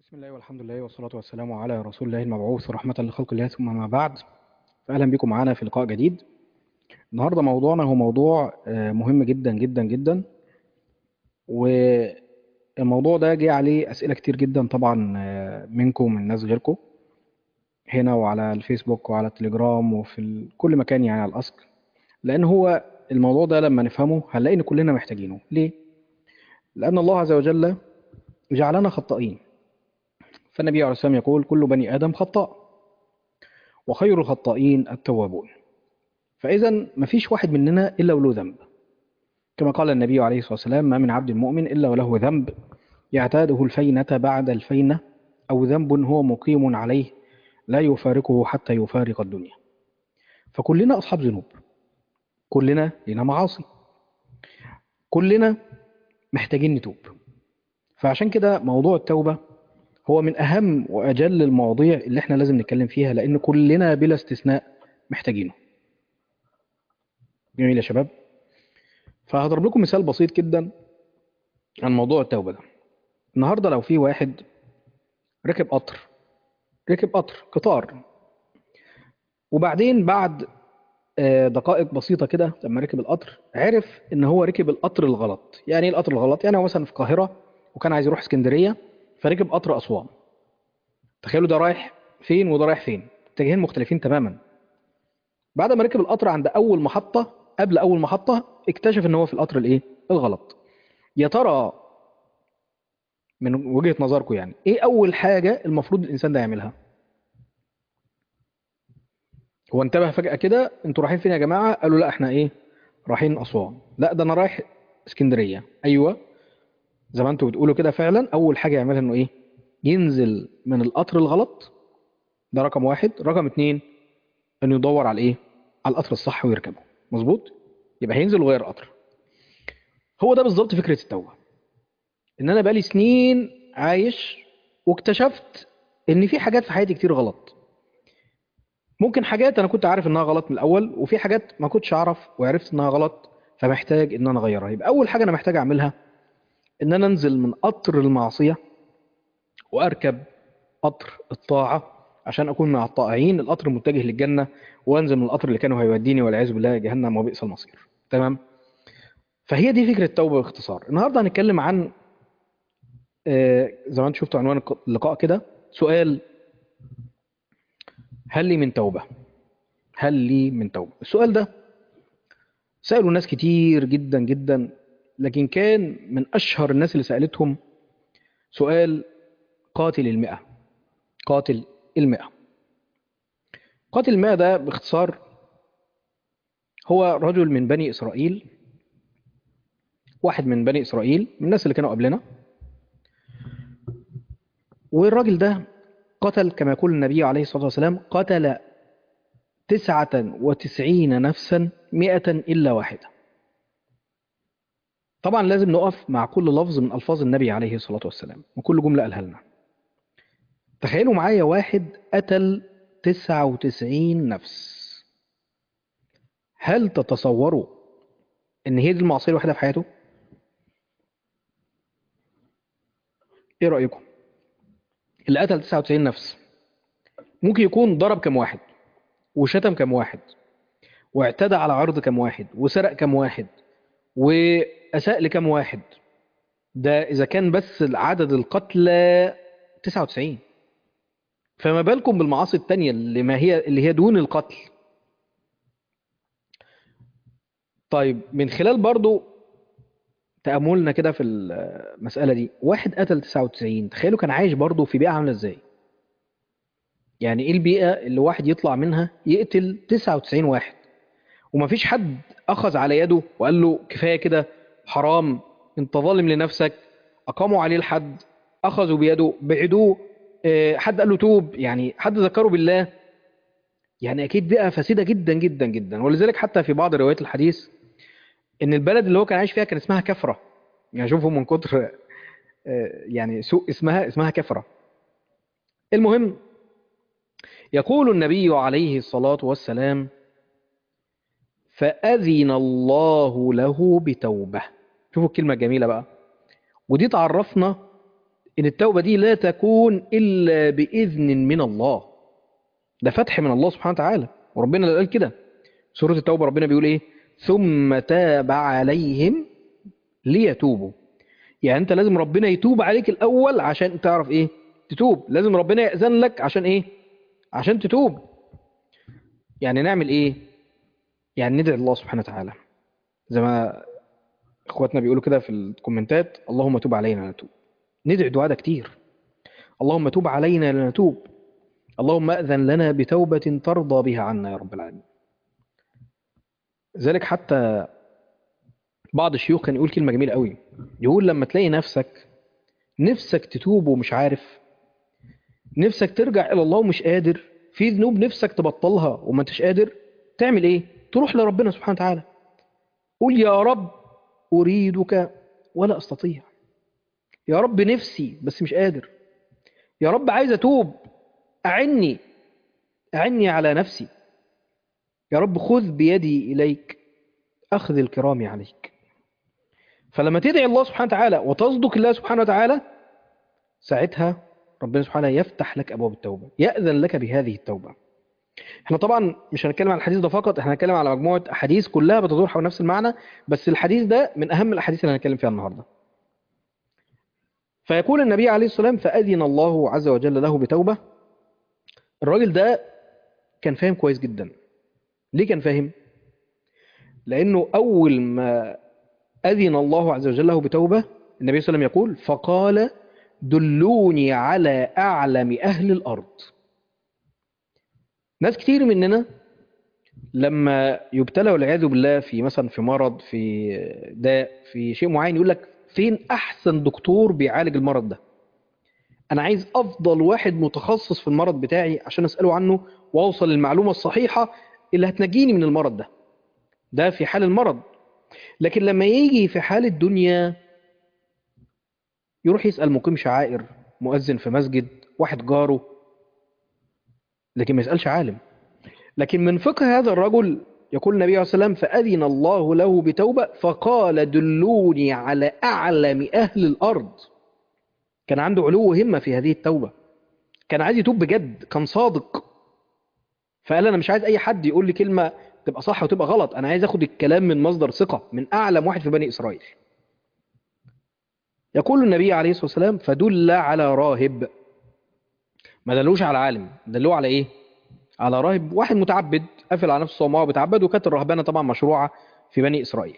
بسم الله والحمد لله والصلاة والسلام على رسول الله المبعوث رحمة لخلق الله ثم ما بعد فأهلا بكم معنا في لقاء جديد النهاردة موضوعنا هو موضوع آه، مهم جدا جدا جدا والموضوع ده جه عليه أسئلة كتير جدا طبعا آه، منكم ومن ناس غيركم هنا وعلى الفيسبوك وعلى التليجرام وفي ال- كل مكان يعني على الأسك لأن هو الموضوع ده لما نفهمه هنلاقي إن كلنا محتاجينه ليه؟ لأن الله عز وجل جعلنا خطائين فالنبي عليه الصلاة والسلام يقول كل بني آدم خطاء وخير الخطائين التوابون فإذا مفيش واحد مننا إلا وله ذنب كما قال النبي عليه الصلاة والسلام ما من عبد مؤمن إلا وله ذنب يعتاده الفينة بعد الفينة أو ذنب هو مقيم عليه لا يفارقه حتى يفارق الدنيا فكلنا أصحاب ذنوب كلنا لنا معاصي كلنا محتاجين نتوب فعشان كده موضوع التوبة هو من أهم وأجل المواضيع اللي احنا لازم نتكلم فيها لأن كلنا بلا استثناء محتاجينه جميل يا شباب فهضرب لكم مثال بسيط جدا عن موضوع التوبة ده النهاردة لو في واحد ركب قطر ركب قطر قطار وبعدين بعد آه، دقائق بسيطة كده لما ركب القطر عرف ان هو ركب القطر الغلط يعني ايه القطر الغلط يعني هو مثلا في القاهرة وكان عايز يروح اسكندرية فركب قطر أسوان تخيلوا ده رايح فين وده رايح فين اتجاهين مختلفين تماما بعد ما ركب القطر عند اول محطة قبل اول محطة اكتشف ان هو في القطر الايه الغلط يا ترى من وجهة نظركم يعني ايه اول حاجة المفروض الانسان ده يعملها هو انتبه فجأة كده انتوا رايحين فين يا جماعة قالوا لا احنا ايه رايحين اسوان لا ده انا رايح اسكندرية ايوه زي ما انتوا بتقولوا كده فعلا اول حاجة يعملها انه ايه ينزل من القطر الغلط ده رقم واحد رقم اتنين انه يدور على ايه على القطر الصح ويركبه مظبوط يبقى هينزل ويغير قطر هو ده بالظبط فكرة التوبة ان انا بقالي سنين عايش واكتشفت ان في حاجات في حياتي كتير غلط ممكن حاجات انا كنت عارف انها غلط من الاول وفي حاجات ما كنتش اعرف وعرفت انها غلط فمحتاج ان انا اغيرها يبقى اول حاجة انا محتاج اعملها ان انا انزل من قطر المعصية واركب قطر الطاعة عشان اكون مع الطائعين القطر المتجه للجنة وانزل من القطر اللي كانوا هيوديني والعياذ بالله جهنم وبئس المصير تمام فهي دي فكرة التوبة باختصار النهاردة هنتكلم عن آه، زي ما انتم شفتوا عنوان الق- اللقاء كده سؤال هل لي من توبة هل لي من توبة السؤال ده سألوا ناس كتير جدا جدا لكن كان من أشهر الناس اللي سألتهم سؤال قاتل المئة قاتل المئة قاتل المئة ده باختصار هو رجل من بني إسرائيل واحد من بني إسرائيل من الناس اللي كانوا قبلنا والراجل ده قتل كما يقول النبي عليه الصلاة والسلام قتل تسعة وتسعين نفسا مئة إلا واحدة طبعا لازم نقف مع كل لفظ من ألفاظ النبي عليه الصلاة والسلام وكل جملة قالها لنا تخيلوا معايا واحد قتل تسعة وتسعين نفس هل تتصوروا ان هي دي المعصية الوحيدة في حياته ايه رأيكم اللي قتل 99 نفس ممكن يكون ضرب كم واحد وشتم كم واحد واعتدى على عرض كم واحد وسرق كم واحد وأساء لكم واحد ده إذا كان بس عدد القتلى 99 فما بالكم بالمعاصي التانية اللي ما هي اللي هي دون القتل طيب من خلال برضو تأملنا كده في المسألة دي واحد قتل 99 تخيلوا كان عايش برضو في بيئة عاملة ازاي يعني ايه البيئة اللي واحد يطلع منها يقتل 99 واحد ومفيش حد أخذ على يده وقال له كفاية كده حرام انت ظالم لنفسك أقاموا عليه الحد أخذوا بيده بعدوه آه، حد قال له توب يعني حد ذكره بالله يعني أكيد بيئة فاسدة جدا جدا جدا ولذلك حتى في بعض روايات الحديث إن البلد اللي هو كان عايش فيها كان اسمها كفرة يعني شوفوا من كتر آه، يعني سوء اسمها اسمها كفرة المهم يقول النبي عليه الصلاة والسلام فأذن الله له بتوبة شوفوا الكلمة الجميلة بقى ودي تعرفنا إن التوبة دي لا تكون إلا بإذن من الله ده فتح من الله سبحانه وتعالى وربنا اللي قال كده سورة التوبة ربنا بيقول إيه ثم تاب عليهم ليتوبوا يعني أنت لازم ربنا يتوب عليك الأول عشان تعرف إيه تتوب لازم ربنا يأذن لك عشان إيه عشان تتوب يعني نعمل إيه يعني ندعي الله سبحانه وتعالى زي ما اخواتنا بيقولوا كده في الكومنتات اللهم تب علينا نتوب ندعي الدعاء ده كتير اللهم تب علينا لنتوب اللهم أذن لنا بتوبة ترضى بها عنا يا رب العالمين ذلك حتى بعض الشيوخ كان يقول كلمة جميلة قوي يقول لما تلاقي نفسك نفسك تتوب ومش عارف نفسك ترجع إلى الله ومش قادر في ذنوب نفسك تبطلها وما انتش قادر تعمل ايه تروح لربنا سبحانه وتعالى قول يا رب أريدك ولا أستطيع يا رب نفسي بس مش قادر يا رب عايز أتوب أعني أعني على نفسي يا رب خذ بيدي إليك أخذ الكرام عليك فلما تدعي الله سبحانه وتعالى وتصدق الله سبحانه وتعالى ساعتها ربنا سبحانه يفتح لك أبواب التوبة يأذن لك بهذه التوبة احنا طبعا مش هنتكلم عن الحديث ده فقط احنا هنتكلم على مجموعة أحاديث كلها بتدور حول نفس المعنى بس الحديث ده من أهم الأحاديث اللي هنتكلم فيها النهاردة فيقول النبي عليه الصلاة والسلام فأذن الله عز وجل له بتوبة الراجل ده كان فاهم كويس جدا ليه كان فاهم لأنه أول ما أذن الله عز وجل له بتوبة النبي صلى الله عليه وسلم يقول فقال دلوني على أعلم أهل الأرض ناس كتير مننا لما يبتلى والعياذ بالله في مثلا في مرض في داء في شيء معين يقول لك فين أحسن دكتور بيعالج المرض ده أنا عايز أفضل واحد متخصص في المرض بتاعي عشان أسأله عنه وأوصل للمعلومة الصحيحة اللي هتنجيني من المرض ده ده في حال المرض لكن لما يجي في حال الدنيا يروح يسأل مقيم شعائر مؤذن في مسجد واحد جاره لكن ما يسألش عالم لكن من فقه هذا الرجل يقول النبي عليه الصلاة والسلام فأذن الله له بتوبة فقال دلوني على أعلم أهل الأرض كان عنده علو همة في هذه التوبة كان عايز يتوب بجد كان صادق فقال أنا مش عايز أي حد يقول لي كلمة تبقى صح وتبقى غلط أنا عايز أخد الكلام من مصدر ثقة من أعلم واحد في بني إسرائيل يقول النبي عليه الصلاة والسلام فدل على راهب ما دلوش على عالم دلوه على إيه على راهب واحد متعبد قافل على نفسه صومعه وبيتعبد وكانت الرهبانة طبعا مشروعة في بني إسرائيل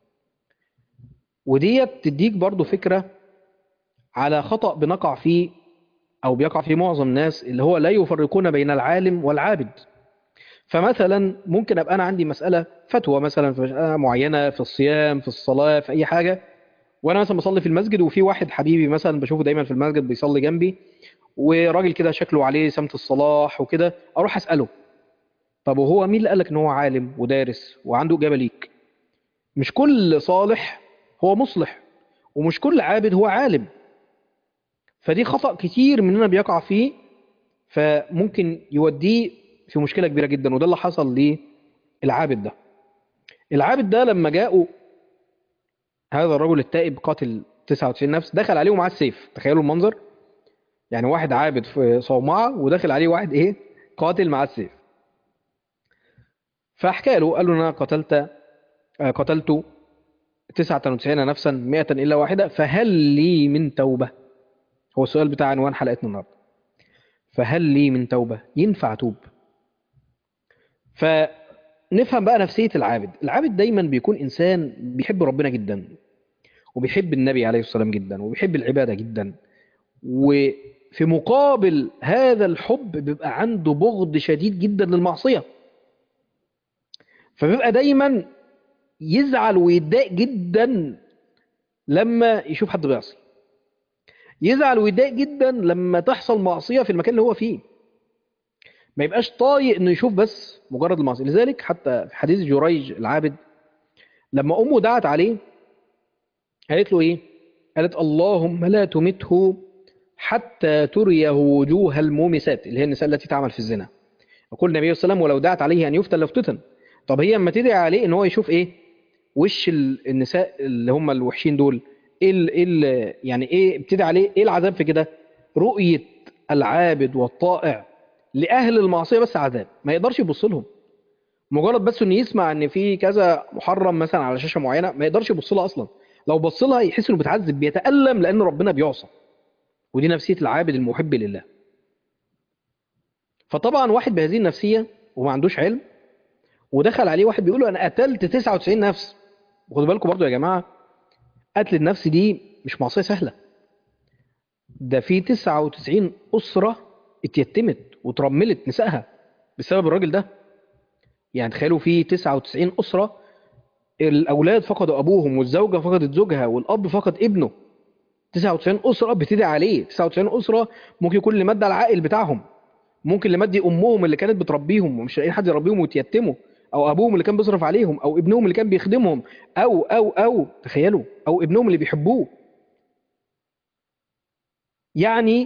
وديت تديك برضو فكرة على خطأ بنقع فيه أو بيقع فيه معظم الناس اللي هو لا يفرقون بين العالم والعابد فمثلا ممكن أبقى أنا عندي مسألة فتوى مثلا في مسألة معينة في الصيام في الصلاة في أي حاجة وأنا مثلا بصلي في المسجد وفي واحد حبيبي مثلا بشوفه دايما في المسجد بيصلي جنبي وراجل كده شكله عليه سمت الصلاح وكده أروح أسأله طب وهو مين اللي قالك ان هو عالم ودارس وعنده إجابة ليك مش كل صالح هو مصلح ومش كل عابد هو عالم فدي خطأ كتير مننا بيقع فيه فممكن يوديه في مشكلة كبيرة جدا وده اللي حصل للعابد ده العابد ده لما جاءوا هذا الرجل التائب قاتل 99 نفس دخل عليه ومعاه السيف تخيلوا المنظر يعني واحد عابد في صومعة ودخل عليه واحد ايه قاتل معاه السيف فحكى له قال له انا قتلت قتلت 99 نفسا 100 الا واحده فهل لي من توبه هو السؤال بتاع عنوان حلقتنا النهارده فهل لي من توبه ينفع توب فنفهم بقى نفسيه العابد العابد دايما بيكون انسان بيحب ربنا جدا وبيحب النبي عليه الصلاه والسلام جدا وبيحب العباده جدا وفي مقابل هذا الحب بيبقى عنده بغض شديد جدا للمعصيه فبيبقى دايما يزعل ويتضايق جدا لما يشوف حد بيعصي يزعل ويتضايق جدا لما تحصل معصية في المكان اللي هو فيه ما يبقاش طايق انه يشوف بس مجرد المعصية لذلك حتى في حديث جريج العابد لما امه دعت عليه قالت له ايه قالت اللهم لا تمته حتى تريه وجوه المومسات اللي هي النساء التي تعمل في الزنا يقول النبي صلى الله عليه وسلم ولو دعت عليه ان يفتن لفتتن طب هي اما تدعي عليه ان هو يشوف ايه وش النساء اللي هم الوحشين دول ايه ال ايه ال يعني ايه ابتدي عليه ايه العذاب في كده رؤيه العابد والطائع لاهل المعصيه بس عذاب ما يقدرش يبص لهم مجرد بس انه يسمع ان في كذا محرم مثلا على شاشه معينه ما يقدرش يبص لها اصلا لو بص لها يحس انه بيتعذب بيتالم لان ربنا بيعصى ودي نفسيه العابد المحب لله فطبعا واحد بهذه النفسيه وما عندوش علم ودخل عليه واحد بيقول له انا قتلت 99 نفس وخدوا بالكم برضو يا جماعه قتل النفس دي مش معصيه سهله ده في 99 اسره اتيتمت وترملت نسائها بسبب الراجل ده يعني تخيلوا في 99 اسره الاولاد فقدوا ابوهم والزوجه فقدت زوجها والاب فقد ابنه 99 اسره بتدعي عليه 99 اسره ممكن يكون اللي مد على العائل بتاعهم ممكن اللي مدي امهم اللي كانت بتربيهم ومش لاقيين حد يربيهم ويتيتموا او ابوهم اللي كان بيصرف عليهم او ابنهم اللي كان بيخدمهم او او او تخيلوا او ابنهم اللي بيحبوه يعني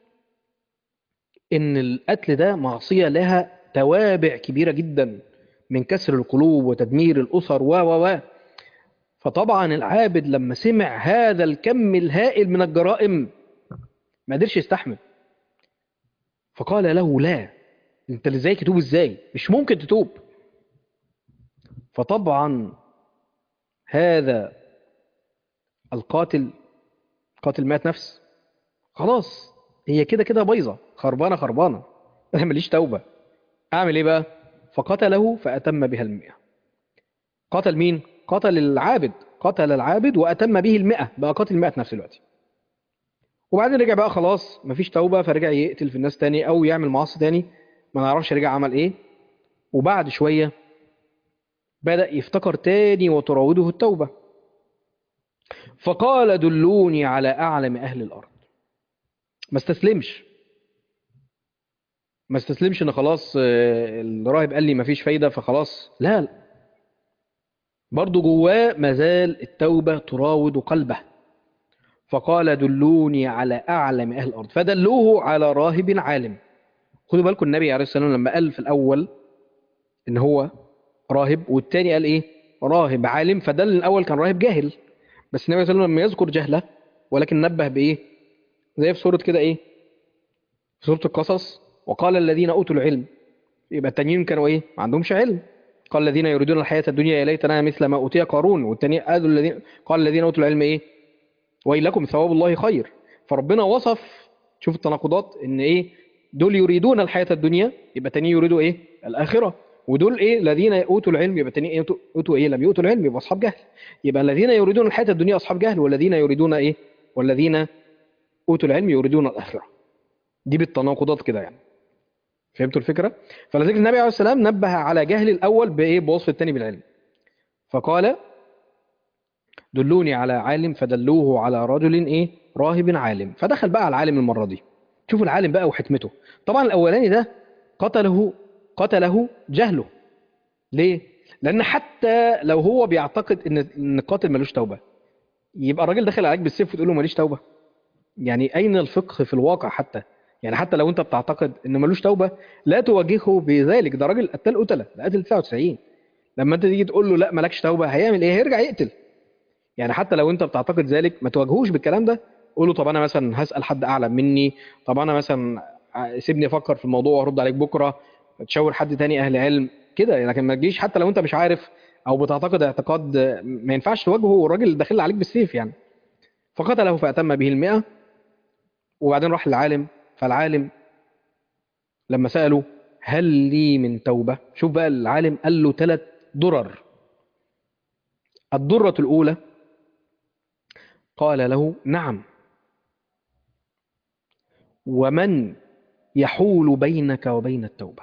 ان القتل ده معصيه لها توابع كبيره جدا من كسر القلوب وتدمير الاسر و و و فطبعا العابد لما سمع هذا الكم الهائل من الجرائم ما قدرش يستحمل فقال له لا انت اللي زيك تتوب ازاي مش ممكن تتوب فطبعا هذا القاتل قاتل مات نفس خلاص هي كده كده بايظه خربانه خربانه انا ماليش توبه اعمل ايه بقى فقتله فاتم بها المئة قتل مين قتل العابد قتل العابد واتم به المئة بقى قاتل مئة نفس الوقت وبعدين رجع بقى خلاص مفيش توبه فرجع يقتل في الناس تاني او يعمل معاصي تاني ما نعرفش رجع عمل ايه وبعد شويه بدأ يفتكر تاني وتراوده التوبة فقال دلوني على أعلم أهل الأرض ما استسلمش ما استسلمش ان خلاص آه، الراهب قال لي مفيش فايدة فخلاص لا لا. برضه جواه مازال التوبة تراود قلبه فقال دلوني على أعلم أهل الأرض فدلوه على راهب عالم خدوا بالكم النبي عليه الصلاة والسلام لما قال في الأول إن هو راهب والتاني قال إيه راهب عالم فدل الأول كان راهب جاهل بس النبي صلى الله عليه وسلم لما يذكر جهله ولكن نبه بإيه زي في سورة كده إيه في سورة القصص وقال الذين أوتوا العلم يبقى التانيين كانوا إيه ما عندهمش علم قال الذين يريدون الحياة الدنيا يا ليتنا مثل ما أوتي قارون والتاني قالوا الذين قال الذين أوتوا العلم إيه ويلكم ثواب الله خير فربنا وصف شوف التناقضات ان ايه دول يريدون الحياة الدنيا يبقى تاني يريدوا ايه الآخرة ودول ايه الذين اوتوا العلم يبقى تاني ايه اوتوا ايه لم يؤتوا العلم يبقى اصحاب جهل يبقى الذين يريدون الحياة الدنيا اصحاب جهل والذين يريدون ايه والذين اوتوا العلم يريدون الآخرة دي بالتناقضات كده يعني فهمتوا الفكرة فلذلك النبي عليه السلام نبه على جهل الأول بإيه بوصف الثاني بالعلم فقال دلوني على عالم فدلوه على رجل ايه راهب عالم فدخل بقى على العالم المرة دي شوفوا العالم بقى وحكمته طبعا الأولاني ده قتله قتله جهله ليه لأن حتى لو هو بيعتقد إن إن القاتل ملوش توبة يبقى الراجل داخل عليك بالسيف وتقول له ماليش توبة يعني أين الفقه في الواقع حتى يعني حتى لو أنت بتعتقد إن ملوش توبة لا تواجهه بذلك ده راجل قتل قتلة ده قتل 99 لما أنت تيجي تقول له لا مالكش توبة هيعمل إيه هيرجع يقتل يعني حتى لو انت بتعتقد ذلك ما تواجهوش بالكلام ده قول له طب انا مثلا هسال حد اعلم مني طب انا مثلا سيبني افكر في الموضوع وارد عليك بكره تشاور حد تاني اهل علم كده لكن ما تجيش حتى لو انت مش عارف او بتعتقد اعتقاد ما ينفعش تواجهه والراجل داخل عليك بالسيف يعني فقتله فاتم به المئة وبعدين راح للعالم فالعالم لما ساله هل لي من توبه شوف بقى العالم قال له ثلاث درر الضرة الأولى قال له نعم ومن يحول بينك وبين التوبة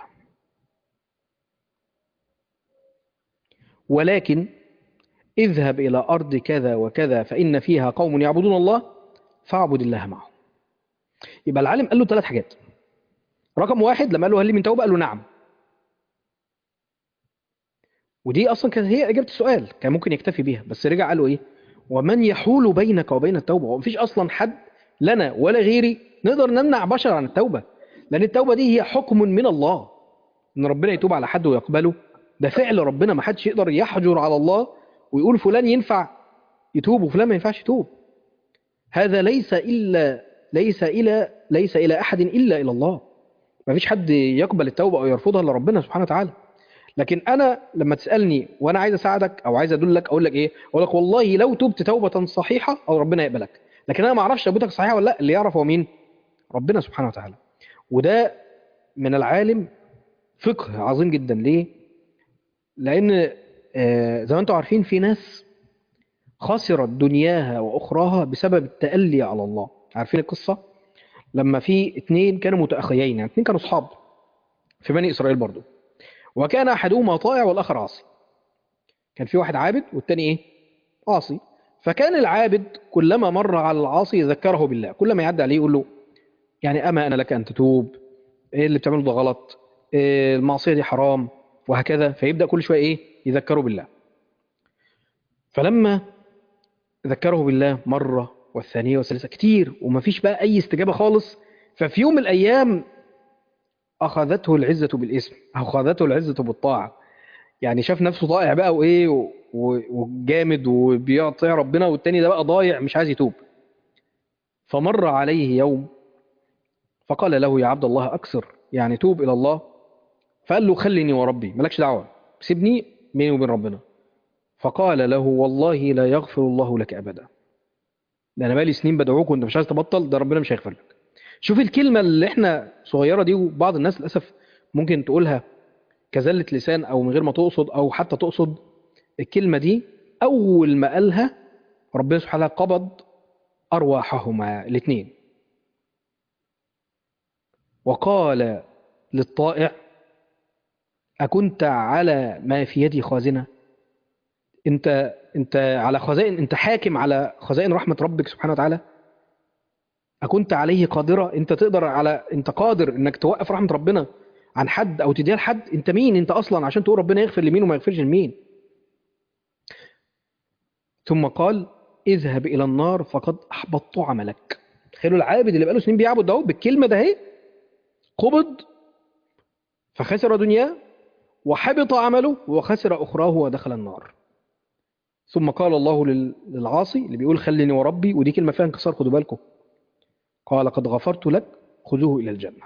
ولكن اذهب إلى أرض كذا وكذا فإن فيها قوم يعبدون الله فاعبد الله معهم يبقى العالم قال له ثلاث حاجات رقم واحد لما قال له هل لي من توبة قال له نعم ودي اصلا كانت هي اجابه السؤال كان ممكن يكتفي بيها بس رجع قال له ايه ومن يحول بينك وبين التوبه هو مفيش اصلا حد لنا ولا غيري نقدر نمنع بشر عن التوبه لان التوبه دي هي حكم من الله ان ربنا يتوب على حد ويقبله ده فعل ربنا ما حدش يقدر يحجر على الله ويقول فلان ينفع يتوب وفلان ما ينفعش يتوب هذا ليس الا ليس الى ليس الى احد الا الى الله ما فيش حد يقبل التوبه او يرفضها الا ربنا سبحانه وتعالى لكن انا لما تسالني وانا عايز اساعدك او عايز ادلك اقول لك ايه اقول لك والله لو تبت توبه صحيحه او ربنا يقبلك لكن انا ما اعرفش توبتك صحيحه ولا لا اللي يعرف هو مين ربنا سبحانه وتعالى وده من العالم فقه عظيم جدا ليه لان آه، زي ما انتم عارفين في ناس خسرت دنياها واخراها بسبب التألي على الله عارفين القصه لما في اتنين كانوا متأخيين يعني اتنين كانوا اصحاب في بني اسرائيل برضو وكان احدهما طائع والاخر عاصي كان في واحد عابد والتاني ايه عاصي فكان العابد كلما مر على العاصي يذكره بالله كلما يعدي عليه يقول له يعني اما انا لك ان تتوب ايه اللي بتعمله ده غلط إيه المعصيه دي حرام وهكذا فيبدا كل شويه ايه يذكره بالله فلما ذكره بالله مره والثانيه والثالثه كتير ومفيش بقى اي استجابه خالص ففي يوم من الايام اخذته العزه بالاسم او اخذته العزه بالطاعه يعني شاف نفسه ضائع بقى وايه و- و- وجامد وبيطيع ربنا والتاني ده بقى ضايع مش عايز يتوب فمر عليه يوم فقال له يا عبد الله اكثر يعني توب الى الله فقال له خلني وربي مالكش دعوه سيبني بيني وبين ربنا فقال له والله لا يغفر الله لك ابدا ده انا بقالي سنين بدعوك وانت مش عايز تبطل ده ربنا مش هيغفر لك شوف الكلمه اللي احنا صغيره دي وبعض الناس للاسف ممكن تقولها كزله لسان او من غير ما تقصد او حتى تقصد الكلمه دي اول ما قالها ربنا سبحانه وتعالى قبض ارواحهما الاثنين وقال للطائع أكنت على ما في يدي خازنة أنت أنت على خزائن أنت حاكم على خزائن رحمة ربك سبحانه وتعالى أكنت عليه قادرة أنت تقدر على أنت قادر إنك توقف رحمة ربنا عن حد أو تديها لحد أنت مين أنت أصلا عشان تقول ربنا يغفر لمين وما يغفرش لمين ثم قال اذهب إلى النار فقد أحبطت عملك تخيلوا العابد اللي بقاله سنين بيعبد ده بالكلمة ده اهي قبض فخسر دنياه وحبط عمله وخسر أخراه ودخل النار ثم قال الله لل- للعاصي اللي بيقول خلني وربي ودي كلمة فيها انكسار خدوا بالكم قال قد غفرت لك خذوه إلى الجنة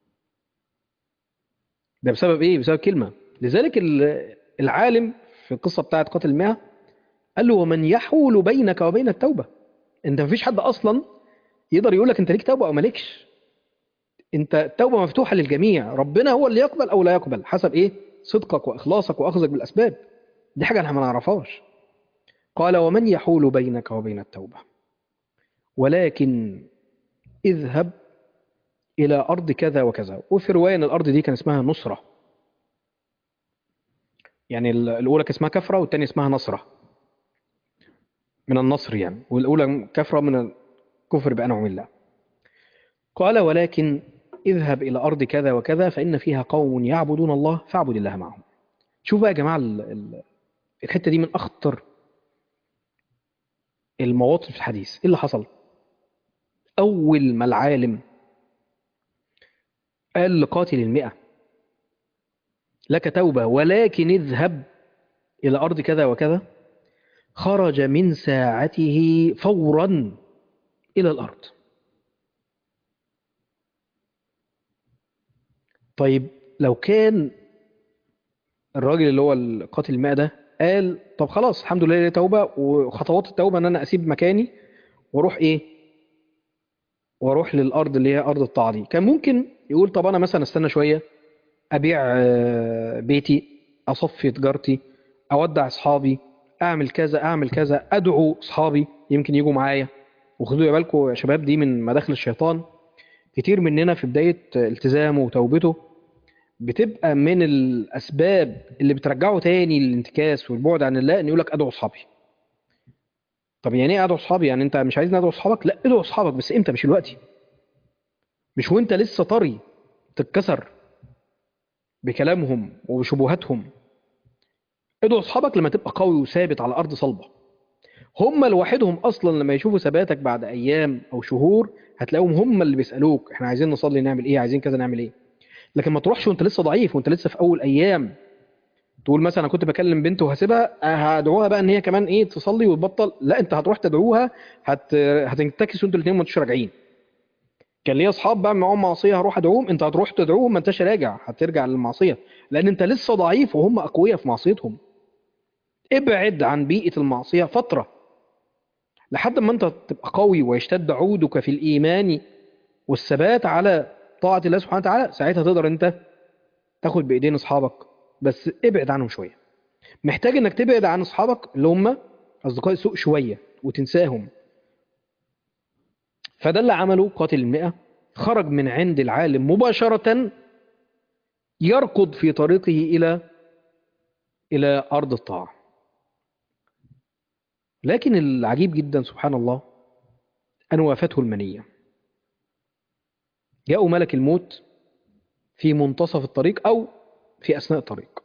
ده بسبب إيه؟ بسبب كلمة لذلك ال- العالم في القصة بتاعت قتل المئة قال له ومن يحول بينك وبين التوبة انت مفيش حد أصلا يقدر يقول لك انت ليك توبة أو مالكش انت التوبة مفتوحة للجميع ربنا هو اللي يقبل أو لا يقبل حسب إيه صدقك وإخلاصك وأخذك بالأسباب دي حاجة احنا ما نعرفهاش قال ومن يحول بينك وبين التوبة ولكن اذهب إلى أرض كذا وكذا وفي رواية أن الأرض دي كان اسمها نصرة يعني ال- الأولى كان اسمها كفرة والتانية اسمها نصرة من النصر يعني والأولى كفرة من الكفر بأنعم الله قال ولكن اذهب إلى أرض كذا وكذا فإن فيها قوم يعبدون الله فاعبد الله معهم شوف بقى يا جماعة ال- ال- الحتة دي من أخطر المواطن في الحديث ايه اللي حصل اول ما العالم قال لقاتل المئة لك توبة ولكن اذهب إلى أرض كذا وكذا خرج من ساعته فورا إلى الأرض طيب لو كان الراجل اللي هو القاتل المئة ده قال طب خلاص الحمد لله لي توبة وخطوات التوبة ان انا اسيب مكاني واروح ايه واروح للارض اللي هي ارض الطاعة دي كان ممكن يقول طب انا مثلا استنى شوية ابيع آه، بيتي اصفي تجارتي اودع اصحابي اعمل كذا اعمل كذا ادعو اصحابي يمكن يجوا معايا وخدوا بالكم يا شباب دي من مداخل الشيطان كتير مننا في بداية التزامه وتوبته بتبقى من الاسباب اللي بترجعه تاني للانتكاس والبعد عن الله ان يقول لك ادعو اصحابي طب يعني ايه ادعو اصحابي يعني انت مش عايزني ادعو اصحابك لا ادعو اصحابك بس امتى مش دلوقتي مش وانت لسه طري تتكسر بكلامهم وبشبهاتهم ادعو اصحابك لما تبقى قوي وثابت على ارض صلبه هم لوحدهم اصلا لما يشوفوا ثباتك بعد ايام او شهور هتلاقيهم هم اللي بيسالوك احنا عايزين نصلي نعمل ايه عايزين كذا نعمل ايه لكن ما تروحش وانت لسه ضعيف وانت لسه في اول ايام تقول مثلا انا كنت بكلم بنت وهسيبها هدعوها بقى ان هي كمان ايه تصلي وتبطل لا انت هتروح تدعوها هت... هتنتكسوا انتوا الاثنين ما انتوش راجعين كان ليا اصحاب بقى معاهم معصيه هروح ادعوهم انت هتروح تدعوهم ما انتش راجع هترجع للمعصيه لان انت لسه ضعيف وهم اقوياء في معصيتهم ابعد عن بيئه المعصيه فتره لحد ما انت تبقى قوي ويشتد عودك في الايمان والثبات على طاعه الله سبحانه وتعالى ساعتها تقدر انت تاخد بايدين اصحابك بس ابعد عنهم شويه محتاج انك تبعد عن اصحابك اللي هم اصدقاء السوء شويه وتنساهم فده اللي عمله قاتل المئة خرج من عند العالم مباشرة يركض في طريقه إلى إلى أرض الطاعة لكن العجيب جدا سبحان الله أن وافته المنية جاء ملك الموت في منتصف الطريق أو في أثناء الطريق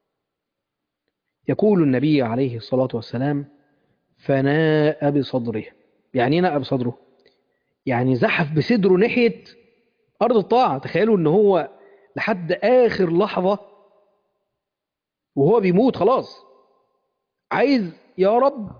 يقول النبي عليه الصلاة والسلام فناء بصدره يعني ايه ناء بصدره يعني زحف بصدره ناحية أرض الطاعة تخيلوا إن هو لحد آخر لحظة وهو بيموت خلاص عايز يا رب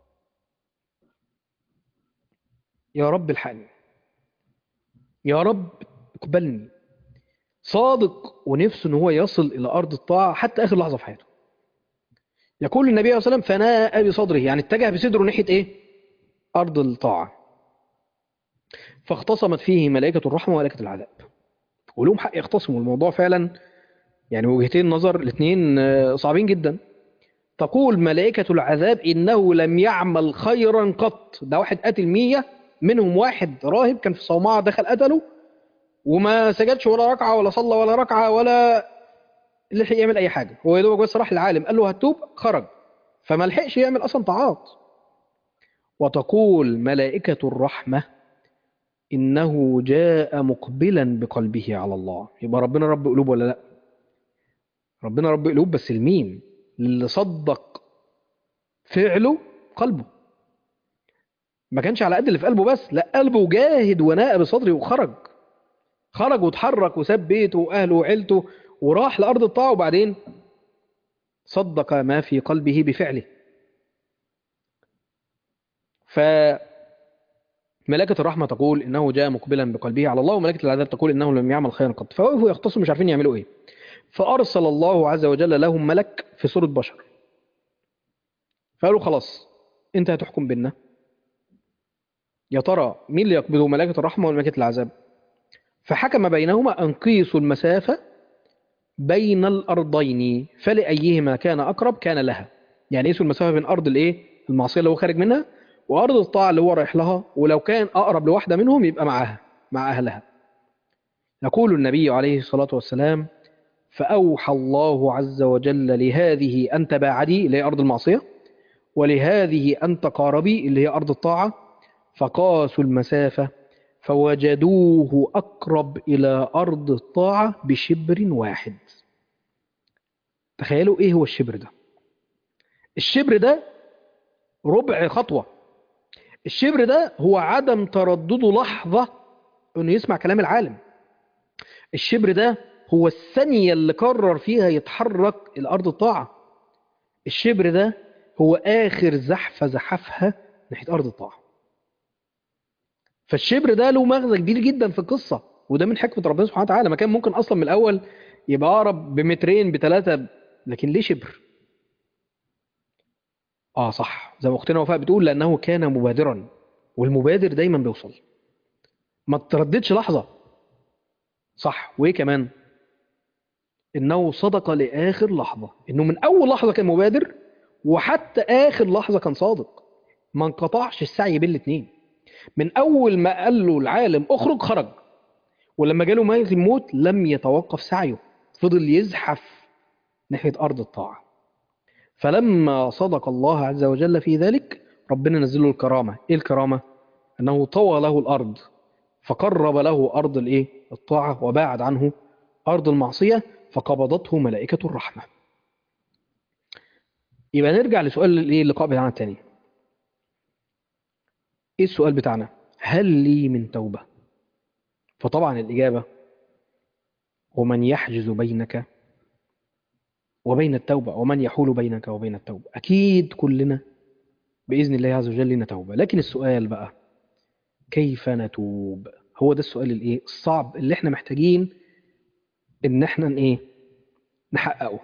يا رب الحقني يا رب اقبلني صادق ونفسه ان هو يصل الى ارض الطاعه حتى اخر لحظه في حياته يقول النبي عليه الصلاه والسلام فناء بصدره يعني اتجه بصدره ناحيه ايه ارض الطاعه فاختصمت فيه ملائكه الرحمه وملائكه العذاب ولهم حق يختصموا الموضوع فعلا يعني وجهتين نظر الاثنين صعبين جدا تقول ملائكة العذاب إنه لم يعمل خيرا قط ده واحد قتل مية منهم واحد راهب كان في صومعة دخل قتله وما سجدش ولا ركعة ولا صلى ولا ركعة ولا لحق يعمل أي حاجة هو يا دوبك بس راح للعالم قال له هتوب خرج فما لحقش يعمل أصلا طاعات وتقول ملائكة الرحمة إنه جاء مقبلا بقلبه على الله يبقى ربنا رب قلوب ولا لا ربنا رب قلوب بس المين اللي صدق فعله قلبه ما كانش على قد اللي في قلبه بس لا قلبه جاهد وناء بصدره وخرج خرج واتحرك وساب بيته واهله وعيلته وراح لارض الطاعه وبعدين صدق ما في قلبه بفعله ف ملائكة الرحمة تقول إنه جاء مقبلا بقلبه على الله وملائكة العذاب تقول إنه لم يعمل خيرا قط فوقفوا يختصوا مش عارفين يعملوا إيه فأرسل الله عز وجل لهم ملك في صورة بشر فقالوا خلاص أنت هتحكم بينا يا ترى مين اللي يقبضه ملائكة الرحمة ولا ملائكة العذاب فحكم بينهما أن قيسوا المسافة بين الأرضين فلأيهما كان أقرب كان لها يعني قيسوا المسافة بين أرض الإيه المعصية اللي هو خارج منها وأرض الطاعة اللي هو رايح لها ولو كان أقرب لواحدة منهم يبقى معاها مع أهلها يقول النبي عليه الصلاة والسلام فأوحى الله عز وجل لهذه أن تباعدي اللي هي أرض المعصية ولهذه أن تقاربي اللي هي أرض الطاعة فقاسوا المسافة فوجدوه أقرب إلى أرض الطاعة بشبر واحد تخيلوا إيه هو الشبر ده الشبر ده ربع خطوة الشبر ده هو عدم تردده لحظة أنه يسمع كلام العالم الشبر ده هو الثانية اللي قرر فيها يتحرك الأرض الطاعة الشبر ده هو آخر زحفة زحفها ناحية أرض الطاعة فالشبر ده له مغزى كبير جدا في القصة وده من حكمة ربنا سبحانه وتعالى ما كان ممكن أصلا من الأول يبقى أقرب بمترين بثلاثة لكن ليه شبر آه صح زي ما أختنا وفاء بتقول لأنه كان مبادرا والمبادر دايما بيوصل ما ترددش لحظة صح وإيه كمان إنه صدق لآخر لحظة إنه من أول لحظة كان مبادر وحتى آخر لحظة كان صادق ما انقطعش السعي بين الاثنين من أول ما قال له العالم اخرج خرج ولما جاله ملك الموت لم يتوقف سعيه فضل يزحف ناحية أرض الطاعة فلما صدق الله عز وجل في ذلك ربنا نزل له الكرامة إيه الكرامة؟ أنه طوى له الأرض فقرب له أرض الإيه؟ الطاعة وباعد عنه أرض المعصية فقبضته ملائكة الرحمة يبقى نرجع لسؤال الإيه اللقاء بتاعنا التاني إيه السؤال بتاعنا هل لي من توبة فطبعا الإجابة ومن يحجز بينك وبين التوبة ومن يحول بينك وبين التوبة أكيد كلنا بإذن الله عز وجل لنا توبة لكن السؤال بقى كيف نتوب هو ده السؤال الايه الصعب اللي احنا محتاجين ان احنا ايه نحققه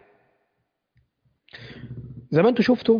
زي ما انتم شفتوا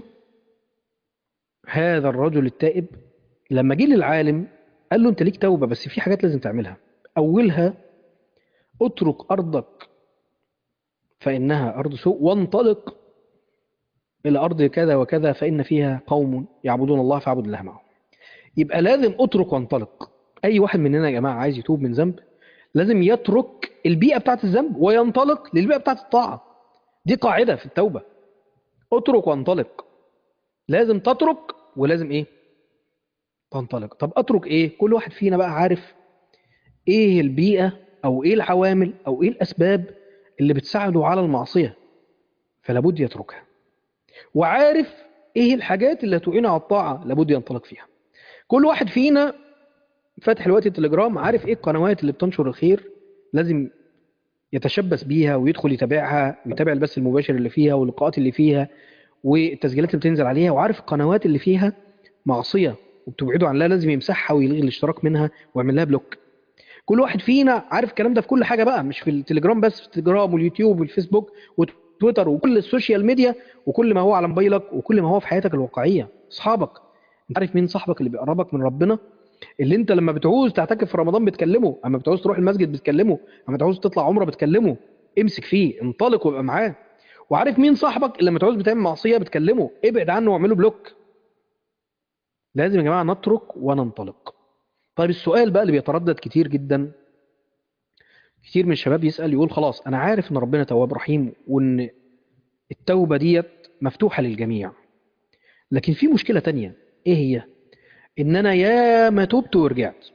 هذا الرجل التائب لما جه للعالم قال له انت ليك توبة بس في حاجات لازم تعملها اولها اترك ارضك فانها ارض سوء وانطلق الى ارض كذا وكذا فان فيها قوم يعبدون الله فاعبد الله معهم يبقى لازم اترك وانطلق اي واحد مننا يا جماعه عايز يتوب من ذنب لازم يترك البيئه بتاعه الذنب وينطلق للبيئه بتاعه الطاعه دي قاعده في التوبه اترك وانطلق لازم تترك ولازم ايه تنطلق طب اترك ايه كل واحد فينا بقى عارف ايه البيئه او ايه العوامل او ايه الاسباب اللي بتساعده على المعصيه فلابد يتركها وعارف ايه الحاجات اللي هتعينه على الطاعه لابد ينطلق فيها كل واحد فينا فاتح الوقت التليجرام عارف ايه القنوات اللي بتنشر الخير لازم يتشبث بيها ويدخل يتابعها ويتابع البث المباشر اللي فيها واللقاءات اللي فيها والتسجيلات اللي بتنزل عليها وعارف القنوات اللي فيها معصيه وبتبعده عن الله لازم يمسحها ويلغي الاشتراك منها ويعمل لها بلوك كل واحد فينا عارف الكلام ده في كل حاجه بقى مش في التليجرام بس في التليجرام واليوتيوب والفيسبوك وتويتر وكل السوشيال ميديا وكل ما هو على موبايلك وكل ما هو في حياتك الواقعيه اصحابك انت عارف مين صاحبك اللي بيقربك من ربنا اللي انت لما بتعوز تعتكف في رمضان بتكلمه اما بتعوز تروح المسجد بتكلمه اما بتعوز تطلع عمره بتكلمه امسك فيه انطلق وابقى معاه وعارف مين صاحبك اللي لما تعوز بتعمل معصيه بتكلمه ابعد عنه واعمله بلوك لازم يا جماعه نترك وننطلق طيب السؤال بقى اللي بيتردد كتير جدا كتير من الشباب يسال يقول خلاص انا عارف ان ربنا تواب رحيم وان التوبه ديت مفتوحه للجميع لكن في مشكله تانية ايه هي ان انا ياما تبت ورجعت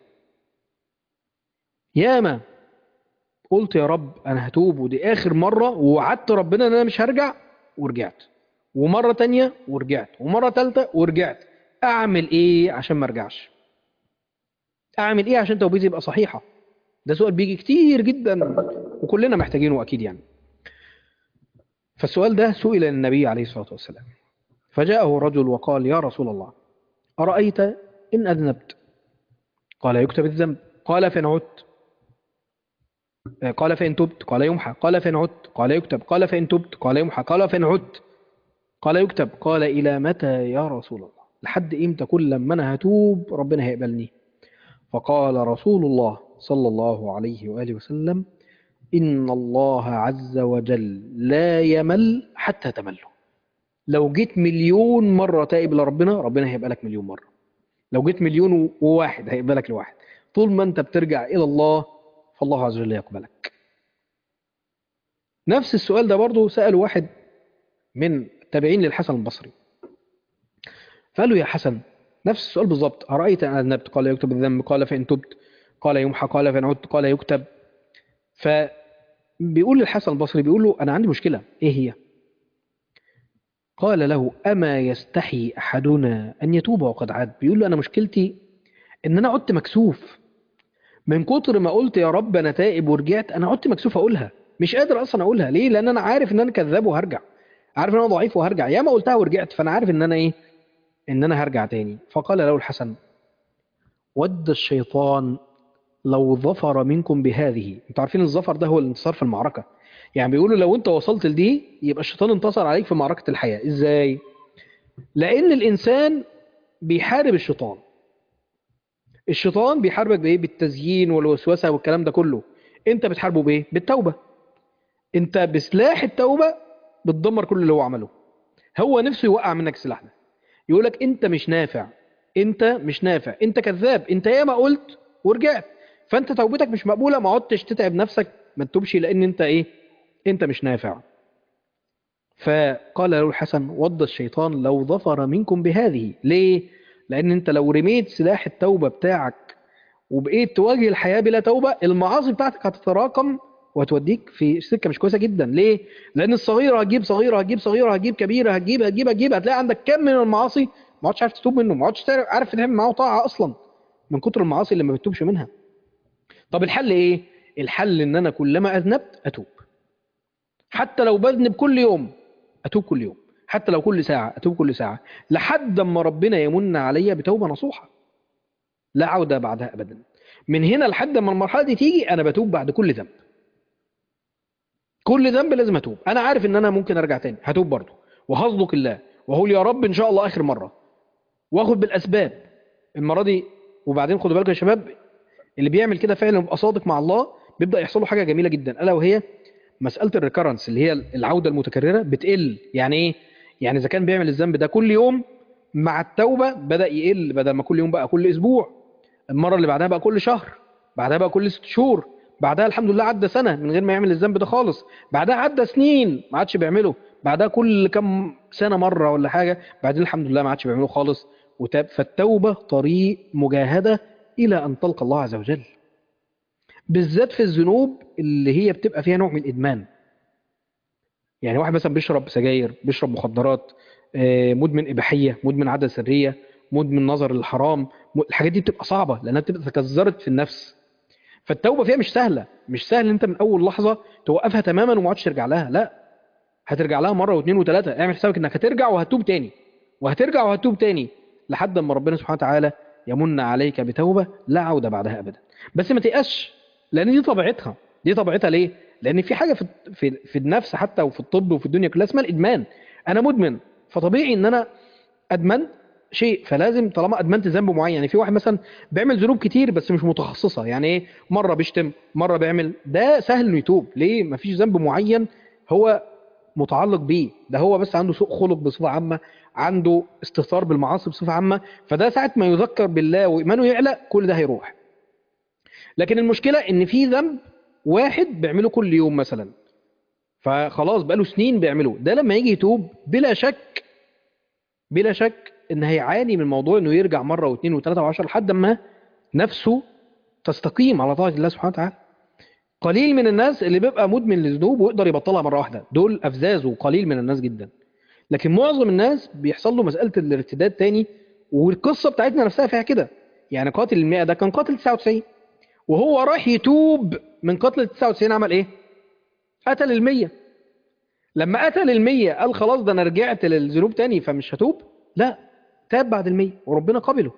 ياما قلت يا رب انا هتوب ودي اخر مره ووعدت ربنا ان انا مش هرجع ورجعت ومره تانية ورجعت ومره ثالثه ورجعت اعمل ايه عشان ما ارجعش اعمل ايه عشان توبتي تبقى صحيحه ده سؤال بيجي كتير جدا وكلنا محتاجينه اكيد يعني فالسؤال ده سئل النبي عليه الصلاه والسلام فجاءه رجل وقال يا رسول الله أرأيت إن أذنبت قال يكتب الذنب قال فإن عدت قال فإن تبت قال يمحى قال فإن عدت قال يكتب قال فإن تبت قال يمحى قال فإن عدت قال يكتب قال إلى متى يا رسول الله لحد إمتى كل لما أنا هتوب ربنا هيقبلني فقال رسول الله صلى الله عليه وآله وسلم إن الله عز وجل لا يمل حتى تمله لو جيت مليون مرة تائب لربنا ربنا هيقبلك مليون مرة لو جيت مليون وواحد هيقبلك لواحد طول ما انت بترجع إلى الله فالله عز وجل يقبلك نفس السؤال ده برضه سأل واحد من التابعين للحسن البصري فقال له يا حسن نفس السؤال بالظبط أرأيت أن أذنبت قال يكتب الذنب قال فإن تبت قال يمحى قال فإن عدت قال يكتب فبيقول للحسن البصري بيقول له أنا عندي مشكلة إيه هي قال له أما يستحي أحدنا أن يتوب وقد عاد بيقول له أنا مشكلتي إن أنا عدت مكسوف من كتر ما قلت يا رب أنا تائب ورجعت أنا عدت مكسوف أقولها مش قادر أصلا أقولها ليه لأن أنا عارف إن أنا كذاب وهرجع عارف إن أنا ضعيف وهرجع يا ما قلتها ورجعت فأنا عارف إن أنا إيه إن أنا هرجع تاني فقال له الحسن ود الشيطان لو ظفر منكم بهذه انتوا عارفين الظفر ده هو الانتصار في المعركة يعني بيقولوا لو انت وصلت لدي يبقى الشيطان انتصر عليك في معركة الحياة ازاي لان الانسان بيحارب الشيطان الشيطان بيحاربك بايه بالتزيين والوسوسة والكلام ده كله انت بتحاربه بايه بالتوبة انت بسلاح التوبة بتدمر كل اللي هو عمله هو نفسه يوقع منك السلاح ده يقولك انت مش نافع انت مش نافع انت كذاب انت ياما قلت ورجعت فانت توبتك مش مقبولة ما عدتش تتعب نفسك ما تتوبش لان انت ايه انت مش نافع فقال له الحسن وض الشيطان لو ظفر منكم بهذه ليه لان انت لو رميت سلاح التوبة بتاعك وبقيت تواجه الحياة بلا توبة المعاصي بتاعتك هتتراكم وهتوديك في سكة مش كويسة جدا ليه لان الصغيرة هتجيب صغيرة هتجيب صغيرة هتجيب كبيرة هتجيب هتجيب هتجيب هتلاقي عندك كم من المعاصي ما عادش عارف تتوب منه ما عادش عارف تعمل معاه طاعة اصلا من كتر المعاصي اللي ما بتتوبش منها طب الحل ايه الحل ان انا كلما اذنبت اتوب حتى لو بذنب كل يوم اتوب كل يوم حتى لو كل ساعه اتوب كل ساعه لحد اما ربنا يمن عليا بتوبه نصوحه لا عوده بعدها ابدا من هنا لحد ما المرحله دي تيجي انا بتوب بعد كل ذنب كل ذنب لازم اتوب انا عارف ان انا ممكن ارجع تاني هتوب برضه وهصدق الله واقول يا رب ان شاء الله اخر مره واخد بالاسباب المره دي وبعدين خدوا بالكم يا شباب اللي بيعمل كده فعلا ويبقى صادق مع الله بيبدا يحصل له حاجه جميله جدا الا وهي مساله الريكرنس اللي هي العوده المتكرره بتقل يعني ايه يعني اذا كان بيعمل الذنب ده كل يوم مع التوبه بدا يقل بدل ما كل يوم بقى كل اسبوع المره اللي بعدها بقى كل شهر بعدها بقى كل ست شهور بعدها الحمد لله عدى سنه من غير ما يعمل الذنب ده خالص بعدها عدى سنين ما عادش بيعمله بعدها كل كام سنه مره ولا حاجه بعدين الحمد لله ما عادش بيعمله خالص وتاب فالتوبه طريق مجاهده الى ان تلقى الله عز وجل بالذات في الذنوب اللي هي بتبقى فيها نوع من الادمان يعني واحد مثلا بيشرب سجاير بيشرب مخدرات آه، مدمن اباحيه مدمن عاده سريه مدمن نظر للحرام م- الحاجات دي بتبقى صعبه لانها بتبقى تكزرت في النفس فالتوبه فيها مش سهله مش سهل ان انت من اول لحظه توقفها تماما وما عادش ترجع لها لا هترجع لها مره واثنين وثلاثه اعمل حسابك انك هترجع وهتوب تاني وهترجع وهتوب تاني لحد اما ربنا سبحانه وتعالى يمن عليك بتوبه لا عوده بعدها ابدا بس ما تيأسش لان دي طبيعتها دي طبيعتها ليه لان في حاجه في في في النفس حتى وفي الطب وفي الدنيا كلها اسمها الادمان انا مدمن فطبيعي ان انا ادمن شيء فلازم طالما ادمنت ذنب معين يعني في واحد مثلا بيعمل ذنوب كتير بس مش متخصصه يعني ايه مره بيشتم مره بيعمل ده سهل انه يتوب ليه مفيش ذنب معين هو متعلق بيه ده هو بس عنده سوء خلق بصفه عامه عنده استهتار بالمعاصي بصفه عامه فده ساعه ما يذكر بالله وايمانه يعلى كل ده هيروح لكن المشكله ان في ذنب واحد بيعمله كل يوم مثلا فخلاص بقاله سنين بيعمله ده لما يجي يتوب بلا شك بلا شك ان هيعاني من موضوع انه يرجع مره واثنين وثلاثه وعشرة لحد ما نفسه تستقيم على طاعه الله سبحانه وتعالى قليل من الناس اللي بيبقى مدمن للذنوب ويقدر يبطلها مره واحده دول افزاز وقليل من الناس جدا لكن معظم الناس بيحصل له مساله الارتداد تاني والقصه بتاعتنا نفسها فيها كده يعني قاتل المئة ده كان قاتل 99 وهو راح يتوب من قتل ال 99 عمل ايه؟ قتل المية لما قتل المية قال خلاص ده انا رجعت للذنوب تاني فمش هتوب لا تاب بعد المية وربنا قبله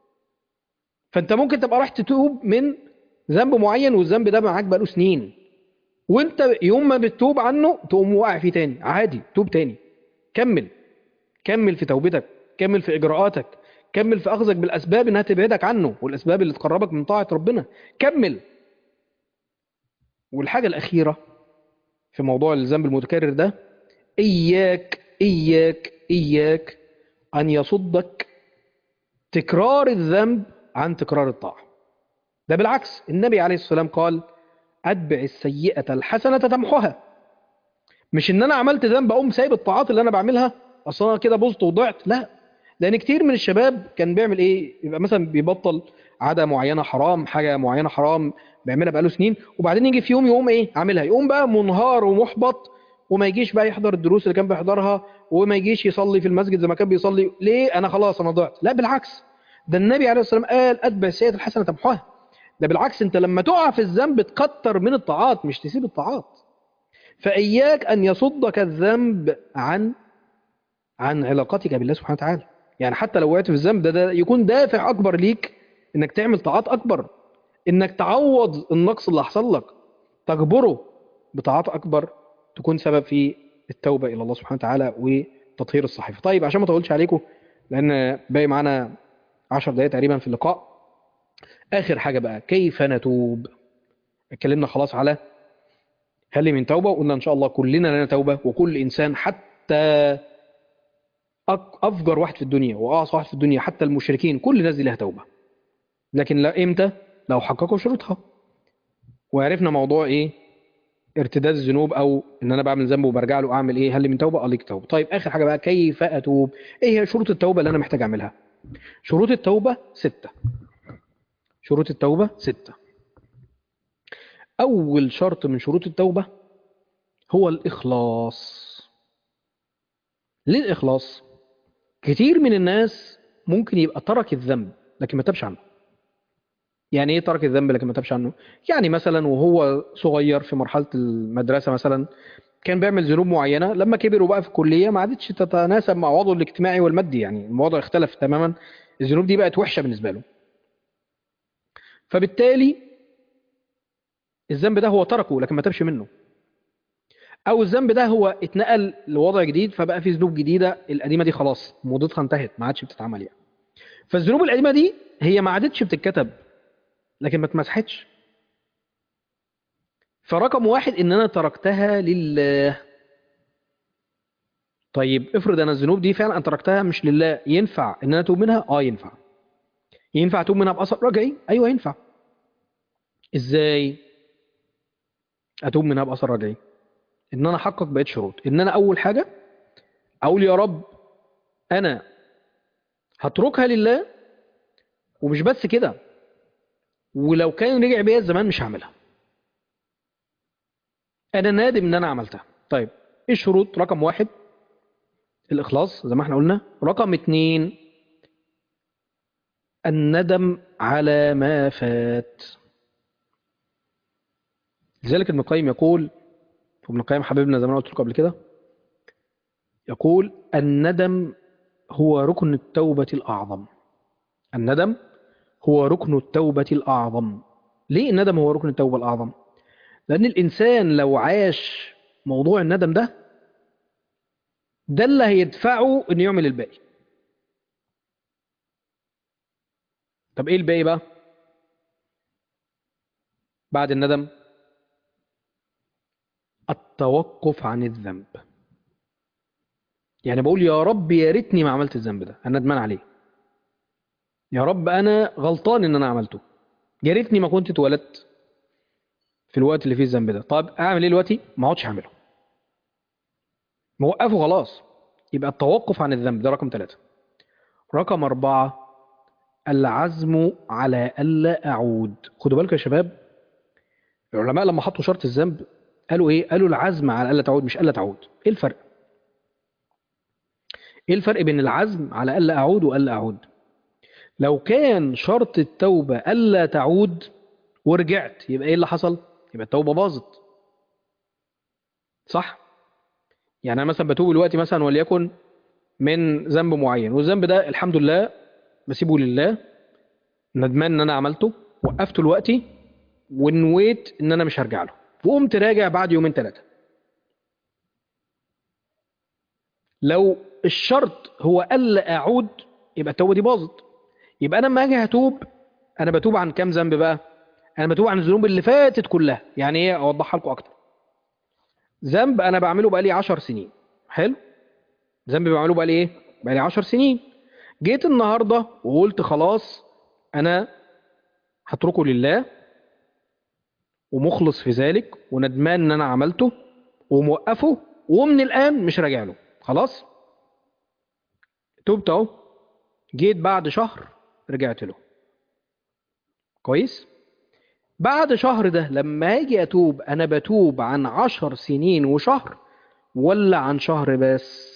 فانت ممكن تبقى راح تتوب من ذنب معين والذنب ده معاك بقاله سنين وانت يوم ما بتتوب عنه تقوم واقع فيه تاني عادي توب تاني كمل كمل في توبتك كمل في اجراءاتك كمل في اخذك بالاسباب انها تبعدك عنه والاسباب اللي تقربك من طاعه ربنا كمل والحاجه الاخيره في موضوع الذنب المتكرر ده اياك اياك اياك ان يصدك تكرار الذنب عن تكرار الطاعه ده بالعكس النبي عليه الصلاه والسلام قال اتبع السيئه الحسنه تمحها مش ان انا عملت ذنب اقوم سايب الطاعات اللي انا بعملها اصلا أنا كده بوظت وضعت لا لان كتير من الشباب كان بيعمل ايه يبقى مثلا بيبطل عاده معينه حرام حاجه معينه حرام بيعملها بقاله سنين وبعدين يجي في يوم يقوم ايه عاملها يقوم بقى منهار ومحبط وما يجيش بقى يحضر الدروس اللي كان بيحضرها وما يجيش يصلي في المسجد زي ما كان بيصلي ليه انا خلاص انا ضعت لا بالعكس ده النبي عليه الصلاه والسلام قال اتبع السيئه الحسنه تمحوها ده بالعكس انت لما تقع في الذنب تكتر من الطاعات مش تسيب الطاعات فاياك ان يصدك الذنب عن عن علاقتك بالله سبحانه وتعالى يعني حتى لو وقعت في الذنب ده, ده يكون دافع اكبر ليك انك تعمل طاعات اكبر انك تعوض النقص اللي حصل لك تجبره بطاعات اكبر تكون سبب في التوبه الى الله سبحانه وتعالى وتطهير الصحيفه طيب عشان ما اطولش عليكم لان باقي معانا 10 دقائق تقريبا في اللقاء اخر حاجه بقى كيف نتوب اتكلمنا خلاص على هل من توبه وقلنا ان شاء الله كلنا لنا توبه وكل انسان حتى أك- افجر واحد في الدنيا واعصى واحد في الدنيا حتى المشركين كل الناس دي لها توبه لكن لا امتى لو حققوا شروطها وعرفنا موضوع ايه ارتداد الذنوب او ان انا بعمل ذنب وبرجع له اعمل ايه هل لي من توبه اه ليك توبه طيب اخر حاجه بقى كيف اتوب ايه هي شروط التوبه اللي انا محتاج اعملها شروط التوبه ستة شروط التوبه ستة اول شرط من شروط التوبه هو الاخلاص ليه الاخلاص كتير من الناس ممكن يبقى ترك الذنب لكن ما تابش عنه يعني ايه ترك الذنب لكن ما تابش عنه يعني مثلا وهو صغير في مرحله المدرسه مثلا كان بيعمل ذنوب معينة لما كبر وبقى في الكلية ما عادتش تتناسب مع وضعه الاجتماعي والمادي يعني الوضع اختلف تماما الذنوب دي بقت وحشة بالنسبة له فبالتالي الذنب ده هو تركه لكن ما تابش منه او الذنب ده هو اتنقل لوضع جديد فبقى في ذنوب جديده القديمه دي خلاص مدتها انتهت ما عادش بتتعمل يعني فالذنوب القديمه دي هي ما عادتش بتتكتب لكن ما اتمسحتش فرقم واحد ان انا تركتها لله طيب افرض انا الذنوب دي فعلا انا تركتها مش لله ينفع ان انا اتوب منها اه ينفع ينفع اتوب منها باثر رجعي ايوه ينفع ازاي اتوب منها باثر رجعي ان انا احقق بقيه شروط ان انا اول حاجه اقول يا رب انا هتركها لله ومش بس كده ولو كان رجع بيا الزمان مش هعملها انا نادم ان انا عملتها طيب ايه الشروط رقم واحد الاخلاص زي ما احنا قلنا رقم اتنين الندم على ما فات لذلك ابن القيم يقول وابن القيم حبيبنا زي ما أنا قلت لكم قبل كده يقول الندم هو ركن التوبة الأعظم الندم هو ركن التوبة الأعظم ليه الندم هو ركن التوبة الأعظم لأن الإنسان لو عاش موضوع الندم ده ده اللي هيدفعه إنه يعمل الباقي طب إيه الباقي بقى بعد الندم التوقف عن الذنب يعني بقول يا رب يا ريتني ما عملت الذنب ده انا ندمان عليه يا رب انا غلطان ان انا عملته يا ريتني ما كنت اتولدت في الوقت اللي فيه الذنب ده طب اعمل ايه دلوقتي ما اقعدش اعمله موقفه خلاص يبقى التوقف عن الذنب ده رقم ثلاثة رقم أربعة العزم على ألا أعود خدوا بالكم يا شباب العلماء لما حطوا شرط الذنب قالوا ايه قالوا العزم على الا تعود مش الا تعود ايه الفرق ايه الفرق بين العزم على الا اعود والا اعود لو كان شرط التوبه الا تعود ورجعت يبقى ايه اللي حصل يبقى التوبه باظت صح يعني انا مثلا بتوب دلوقتي مثلا وليكن من ذنب معين والذنب ده الحمد لله بسيبه لله ندمان ان انا عملته وقفته دلوقتي ونويت ان انا مش هرجع له وقمت راجع بعد يومين ثلاثة لو الشرط هو ألا أعود يبقى التوبة دي باظت يبقى أنا لما أجي هتوب أنا بتوب عن كام ذنب بقى؟ أنا بتوب عن الذنوب اللي فاتت كلها يعني إيه أوضحها لكم أكتر ذنب أنا بعمله بقالي 10 سنين حلو؟ ذنب بعمله بقالي إيه؟ بقالي 10 سنين جيت النهاردة وقلت خلاص أنا هتركه لله ومخلص في ذلك وندمان ان انا عملته وموقفه ومن الان مش راجع له خلاص تبت اهو جيت بعد شهر رجعت له كويس بعد شهر ده لما اجي اتوب انا بتوب عن عشر سنين وشهر ولا عن شهر بس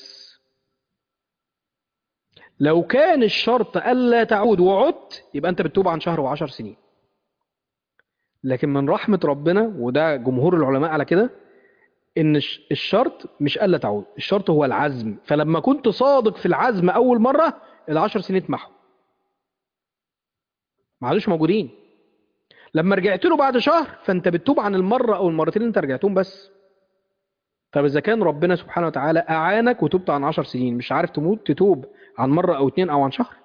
لو كان الشرط الا تعود وعدت يبقى انت بتتوب عن شهر وعشر سنين لكن من رحمة ربنا وده جمهور العلماء على كده ان الشرط مش الا تعود الشرط هو العزم فلما كنت صادق في العزم اول مرة العشر سنين اتمحوا ما عادوش موجودين لما رجعت له بعد شهر فانت بتتوب عن المرة او المرتين اللي انت رجعتهم بس طب اذا كان ربنا سبحانه وتعالى اعانك وتبت عن عشر سنين مش عارف تموت تتوب عن مرة او اتنين او عن شهر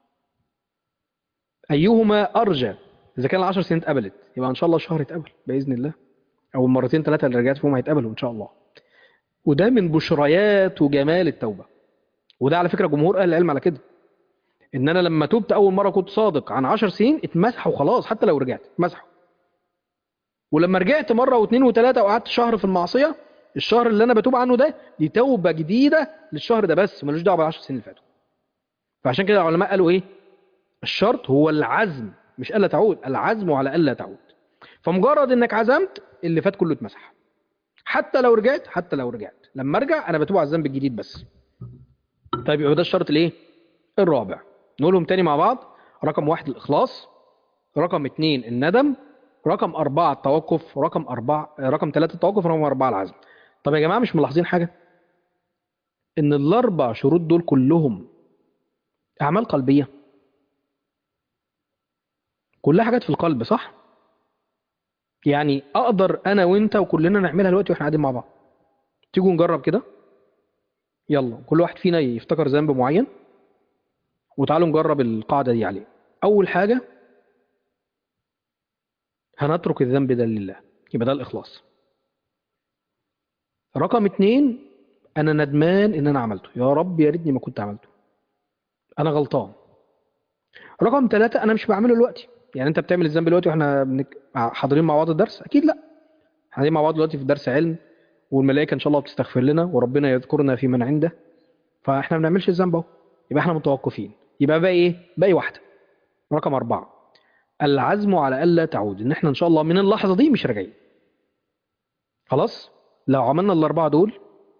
ايهما ارجى اذا كان العشر سنين اتقبلت يبقى ان شاء الله شهر يتقبل باذن الله او المرتين ثلاثه اللي رجعت فيهم هيتقبلوا ان شاء الله وده من بشريات وجمال التوبه وده على فكره جمهور اهل العلم على كده ان انا لما تبت اول مره كنت صادق عن 10 سنين اتمسحوا خلاص حتى لو رجعت اتمسحوا ولما رجعت مره واثنين وثلاثه وقعدت شهر في المعصيه الشهر اللي انا بتوب عنه ده دي توبه جديده للشهر ده بس ملوش دعوه بال10 سنين اللي فاتوا فعشان كده العلماء قالوا ايه الشرط هو العزم مش الا تعود العزم على الا تعود فمجرد انك عزمت اللي فات كله اتمسح حتى لو رجعت حتى لو رجعت لما ارجع انا بتوب على الذنب الجديد بس طيب يبقى ده الشرط الايه الرابع نقولهم تاني مع بعض رقم واحد الاخلاص رقم اتنين الندم رقم أربعة التوقف رقم أربعة رقم ثلاثة التوقف رقم أربعة العزم طب يا جماعة مش ملاحظين حاجة ان الاربع شروط دول كلهم اعمال قلبية كلها حاجات في القلب صح يعني اقدر انا وانت وكلنا نعملها دلوقتي واحنا قاعدين مع بعض تيجوا نجرب كده يلا كل واحد فينا يفتكر ذنب معين وتعالوا نجرب القاعدة دي عليه اول حاجة هنترك الذنب ده لله يبقى ده الاخلاص رقم اتنين انا ندمان ان انا عملته يا رب يا ريتني ما كنت عملته انا غلطان رقم ثلاثة انا مش بعمله دلوقتي يعني انت بتعمل الذنب دلوقتي واحنا بنك... حاضرين مع بعض الدرس اكيد لا احنا قاعدين مع بعض دلوقتي في درس علم والملائكه ان شاء الله بتستغفر لنا وربنا يذكرنا في من عنده فاحنا ما بنعملش الذنب اهو يبقى احنا متوقفين يبقى باقي ايه باقي واحده رقم أربعة العزم على الا تعود ان احنا ان شاء الله من اللحظه دي مش راجعين خلاص لو عملنا الاربعه دول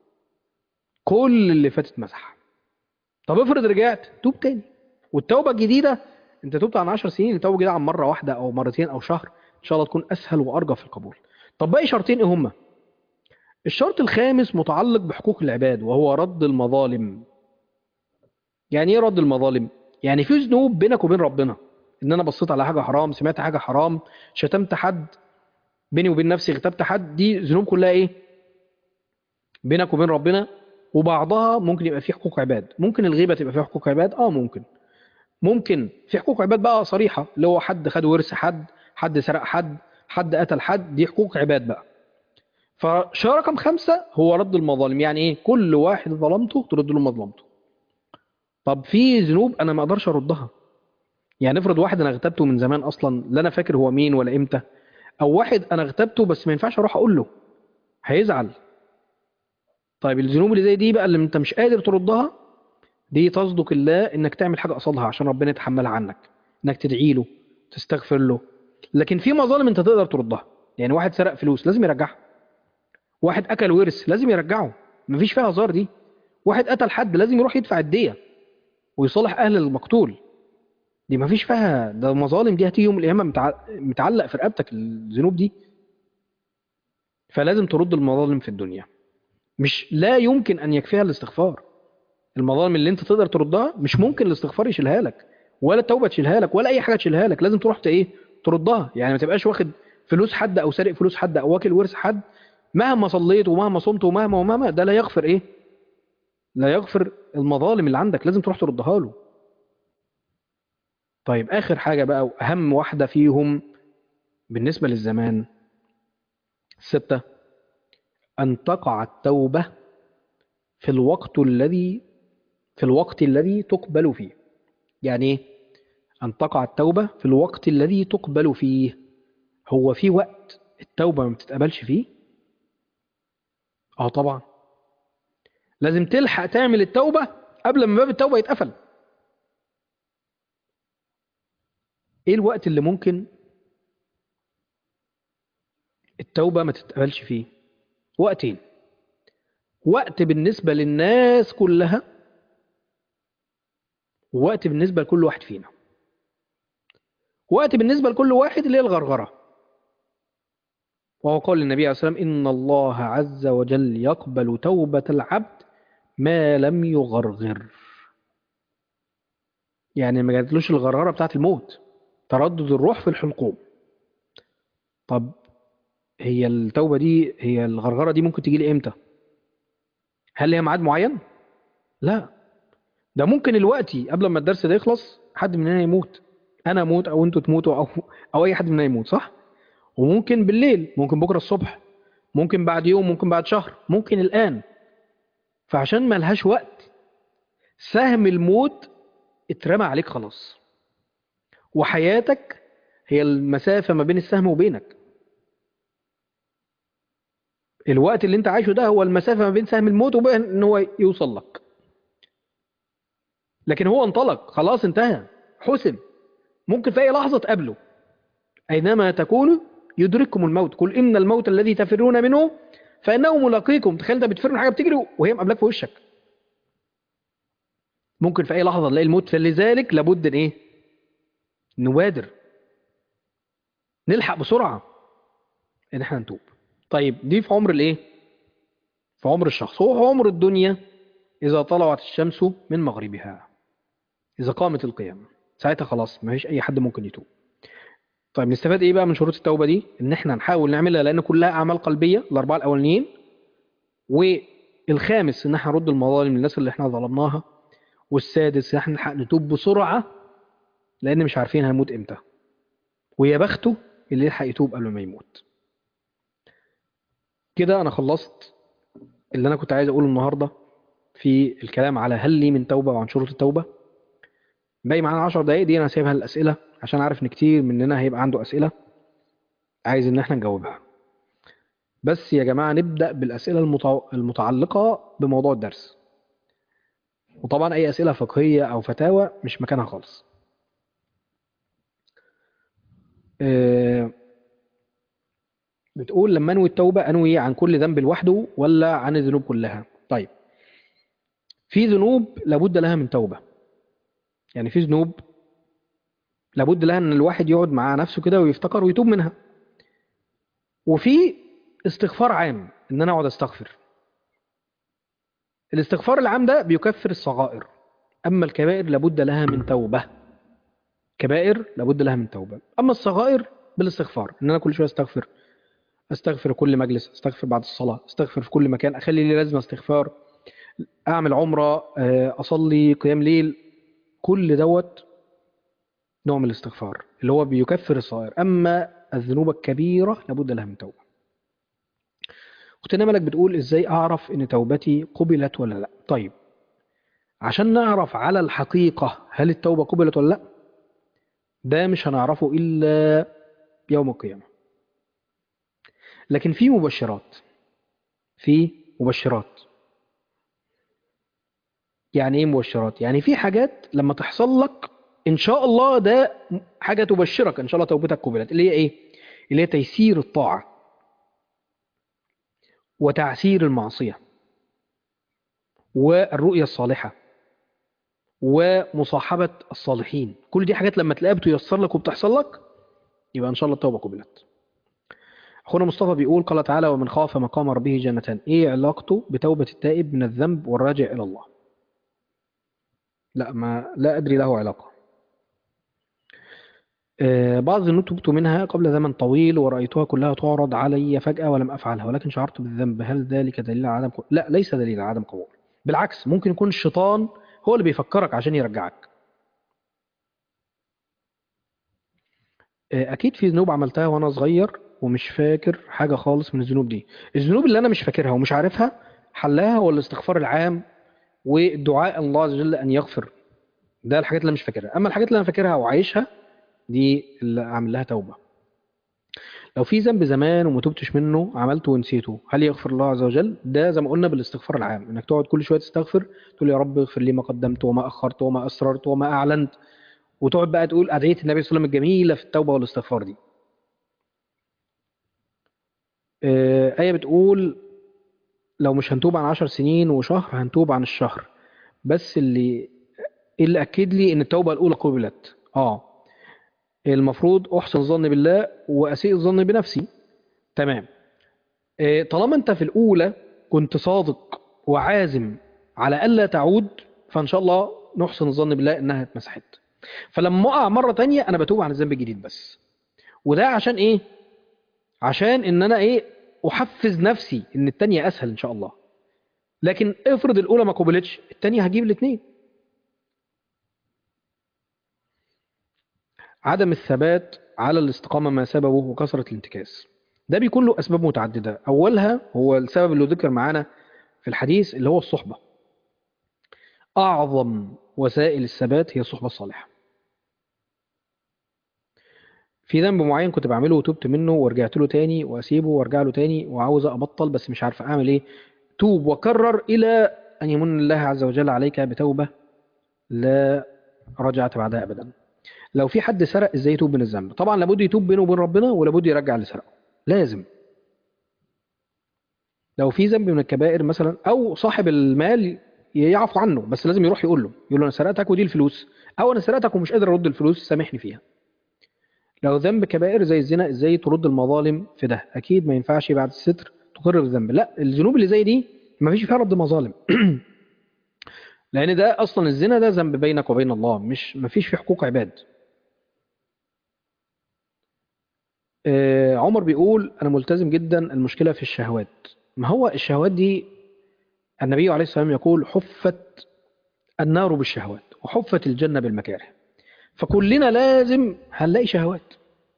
كل اللي فاتت مسح طب افرض رجعت توب تاني والتوبه الجديده انت توبت عن 10 سنين التوبه الجديده عن مره واحده او مرتين او شهر ان شاء الله تكون اسهل وارجى في القبول طب باقي شرطين ايه هما الشرط الخامس متعلق بحقوق العباد وهو رد المظالم يعني ايه رد المظالم يعني في ذنوب بينك وبين ربنا ان انا بصيت على حاجه حرام سمعت حاجه حرام شتمت حد بيني وبين نفسي اغتبت حد دي ذنوب كلها ايه بينك وبين ربنا وبعضها ممكن يبقى فيه حقوق عباد ممكن الغيبه تبقى فيها حقوق عباد اه ممكن ممكن في حقوق عباد بقى صريحه اللي هو حد خد ورث حد حد سرق حد حد قتل حد دي حقوق عباد بقى فشيء رقم خمسة هو رد المظالم يعني ايه كل واحد ظلمته ترد له مظلمته طب في ذنوب انا ما اقدرش اردها يعني افرض واحد انا اغتبته من زمان اصلا لا انا فاكر هو مين ولا امتى او واحد انا اغتبته بس ما ينفعش اروح اقول له هيزعل طيب الذنوب اللي زي دي بقى اللي انت مش قادر تردها دي تصدق الله انك تعمل حاجه قصادها عشان ربنا يتحملها عنك انك تدعي له تستغفر له لكن في مظالم انت تقدر تردها يعني واحد سرق فلوس لازم يرجعها واحد اكل ورث لازم يرجعه مفيش فيها هزار دي واحد قتل حد لازم يروح يدفع الدية ويصالح اهل المقتول دي مفيش فيها ده مظالم دي هتيجي يوم القيامه متع... متعلق في رقبتك الذنوب دي فلازم ترد المظالم في الدنيا مش لا يمكن ان يكفيها الاستغفار المظالم اللي انت تقدر تردها مش ممكن الاستغفار يشيلها لك ولا التوبه تشيلها لك ولا اي حاجه تشيلها لك لازم تروح ايه تردها يعني ما تبقاش واخد فلوس حد او سارق فلوس حد او واكل ورث حد مهما صليت ومهما صمت ومهما ومهما ده لا يغفر ايه لا يغفر المظالم اللي عندك لازم تروح تردها له طيب اخر حاجه بقى واهم واحده فيهم بالنسبه للزمان السته ان تقع التوبه في الوقت الذي في الوقت الذي تقبل فيه يعني ايه أن تقع التوبة في الوقت الذي تقبل فيه هو في وقت التوبة ما بتتقبلش فيه اه طبعا لازم تلحق تعمل التوبة قبل ما باب التوبة يتقفل ايه الوقت اللي ممكن التوبة ما تتقبلش فيه وقتين وقت بالنسبة للناس كلها ووقت بالنسبة لكل واحد فينا وقت بالنسبة لكل واحد اللي هي الغرغرة وهو قول النبي عليه الصلاة والسلام إن الله عز وجل يقبل توبة العبد ما لم يغرغر يعني ما جاتلوش الغرغرة بتاعت الموت تردد الروح في الحلقوم طب هي التوبة دي هي الغرغرة دي ممكن تجي لي امتى هل ليها ميعاد معين لا ده ممكن الوقت قبل ما الدرس ده يخلص حد مننا يموت انا اموت او انتوا تموتوا او او اي حد مننا يموت صح وممكن بالليل ممكن بكره الصبح ممكن بعد يوم ممكن بعد شهر ممكن الان فعشان ما لهاش وقت سهم الموت اترمى عليك خلاص وحياتك هي المسافة ما بين السهم وبينك الوقت اللي انت عايشه ده هو المسافة ما بين سهم الموت وبين ان هو يوصل لك لكن هو انطلق خلاص انتهى حسم ممكن في اي لحظة تقابله اينما تكونوا يدرككم الموت قل ان الموت الذي تفرون منه فانه ملاقيكم تخيل انت بتفر من حاجه بتجري وهي مقابلاك في وشك ممكن في اي لحظه تلاقي الموت فلذلك لابد ان ايه نبادر نلحق بسرعه ان احنا نتوب طيب دي في عمر الايه في عمر الشخص هو عمر الدنيا إذا طلعت الشمس من مغربها إذا قامت القيامة ساعتها خلاص ما فيش أي حد ممكن يتوب طيب نستفاد إيه بقى من شروط التوبة دي إن إحنا نحاول نعملها لأن كلها أعمال قلبية الأربعة الأولانيين والخامس إن إحنا نرد المظالم للناس اللي إحنا ظلمناها والسادس إن إحنا نلحق نتوب بسرعة لأن مش عارفين هنموت إمتى ويا بخته اللي يلحق يتوب قبل ما يموت كده أنا خلصت اللي أنا كنت عايز أقوله النهاردة في الكلام على هل لي من توبة وعن شروط التوبة باقي معانا 10 دقايق دي أنا سايبها للأسئلة عشان عارف إن كتير مننا هيبقى عنده أسئلة عايز إن إحنا نجاوبها بس يا جماعة نبدأ بالأسئلة المتع- المتعلقة بموضوع الدرس وطبعا أي أسئلة فقهية أو فتاوى مش مكانها خالص آه، بتقول لما انوي التوبة انوي عن كل ذنب لوحده ولا عن الذنوب كلها طيب في ذنوب لابد لها من توبة يعني في ذنوب لابد لها ان الواحد يقعد مع نفسه كده ويفتكر ويتوب منها وفي استغفار عام ان انا اقعد استغفر الاستغفار العام ده بيكفر الصغائر اما الكبائر لابد لها من توبة كبائر لابد لها من توبة اما الصغائر بالاستغفار ان انا كل شويه استغفر استغفر كل مجلس استغفر بعد الصلاة استغفر في كل مكان اخلي لي لازمه استغفار اعمل عمره آه، اصلي قيام ليل كل دوت نوع من الاستغفار اللي هو بيكفر الصغائر اما الذنوب الكبيره لابد لها من توبه اختنا ملك بتقول ازاي اعرف ان توبتي قبلت ولا لا طيب عشان نعرف على الحقيقه هل التوبه قبلت ولا لا ده مش هنعرفه الا يوم القيامه لكن في مبشرات في مبشرات يعني ايه مبشرات يعني في حاجات لما تحصل لك ان شاء الله ده حاجه تبشرك ان شاء الله توبتك قبلت اللي هي ايه اللي هي تيسير الطاعه وتعسير المعصيه والرؤيه الصالحه ومصاحبه الصالحين كل دي حاجات لما تلاقيها بتيسر لك وبتحصل لك يبقى ان شاء الله التوبه قبلت اخونا مصطفى بيقول قال تعالى ومن خاف مقام ربه جنتان ايه علاقته بتوبه التائب من الذنب والراجع الى الله لا ما لا أدري له علاقة آه، بعض الذنوب تبت منها قبل زمن طويل ورأيتها كلها تعرض علي فجأة ولم أفعلها ولكن شعرت بالذنب هل ذلك دليل على عدم قبول؟ لا ليس دليل على عدم قبول بالعكس ممكن يكون الشيطان هو اللي بيفكرك عشان يرجعك آه، أكيد في ذنوب عملتها وأنا صغير ومش فاكر حاجة خالص من الذنوب دي الذنوب اللي أنا مش فاكرها ومش عارفها حلها هو الاستغفار العام والدعاء الله عز وجل أن يغفر ده الحاجات اللي أنا مش فاكرها اما الحاجات اللي انا فاكرها وعايشها دي اللي اعمل لها توبه لو في ذنب زمان وما تبتش منه عملته ونسيته هل يغفر الله عز وجل ده زي ما قلنا بالاستغفار العام انك تقعد كل شويه تستغفر تقول يا رب اغفر لي ما قدمت وما اخرت وما اسررت وما اعلنت وتقعد بقى تقول ادعيه النبي صلى الله عليه وسلم الجميله في التوبه والاستغفار دي آه، آية بتقول لو مش هنتوب عن عشر سنين وشهر هنتوب عن الشهر بس اللي اللي أكد لي إن التوبة الأولى قبلت آه المفروض أحسن الظن بالله وأسيء الظن بنفسي تمام آه، طالما أنت في الأولى كنت صادق وعازم على ألا تعود فإن شاء الله نحسن الظن بالله إنها اتمسحت فلما أقع مرة تانية أنا بتوب عن الذنب الجديد بس وده عشان إيه؟ عشان إن أنا إيه؟ أحفز نفسي إن التانية أسهل إن شاء الله لكن افرض الأولى ما قبلتش التانية هجيب الاثنين عدم الثبات على الاستقامة ما سببه وكثرة الانتكاس ده بيكون له أسباب متعددة أولها هو السبب اللي ذكر معانا في الحديث اللي هو الصحبة أعظم وسائل الثبات هي الصحبة الصالحة في ذنب معين كنت بعمله وتوبت منه ورجعت له تاني وأسيبه وارجع له تاني وعاوز أبطل بس مش عارف أعمل إيه توب وكرر إلى أن يمن الله عز وجل عليك بتوبة لا رجعت بعدها أبدا لو في حد سرق ازاي يتوب من الذنب طبعا لابد يتوب بينه وبين ربنا ولابد يرجع اللي سرقه لازم لو في ذنب من الكبائر مثلا او صاحب المال يعفو عنه بس لازم يروح يقول له يقول له انا سرقتك ودي الفلوس او انا سرقتك ومش قادر ارد الفلوس سامحني فيها لو ذنب كبائر زي الزنا ازاي ترد المظالم في ده اكيد ما ينفعش بعد الستر تقر بالذنب لا الذنوب اللي زي دي ما فيش فيها رد مظالم لان ده اصلا الزنا ده ذنب بينك وبين الله مش ما فيش فيه حقوق عباد آه، عمر بيقول انا ملتزم جدا المشكله في الشهوات ما هو الشهوات دي النبي عليه الصلاه والسلام يقول حفت النار بالشهوات وحفت الجنه بالمكاره فكلنا لازم هنلاقي شهوات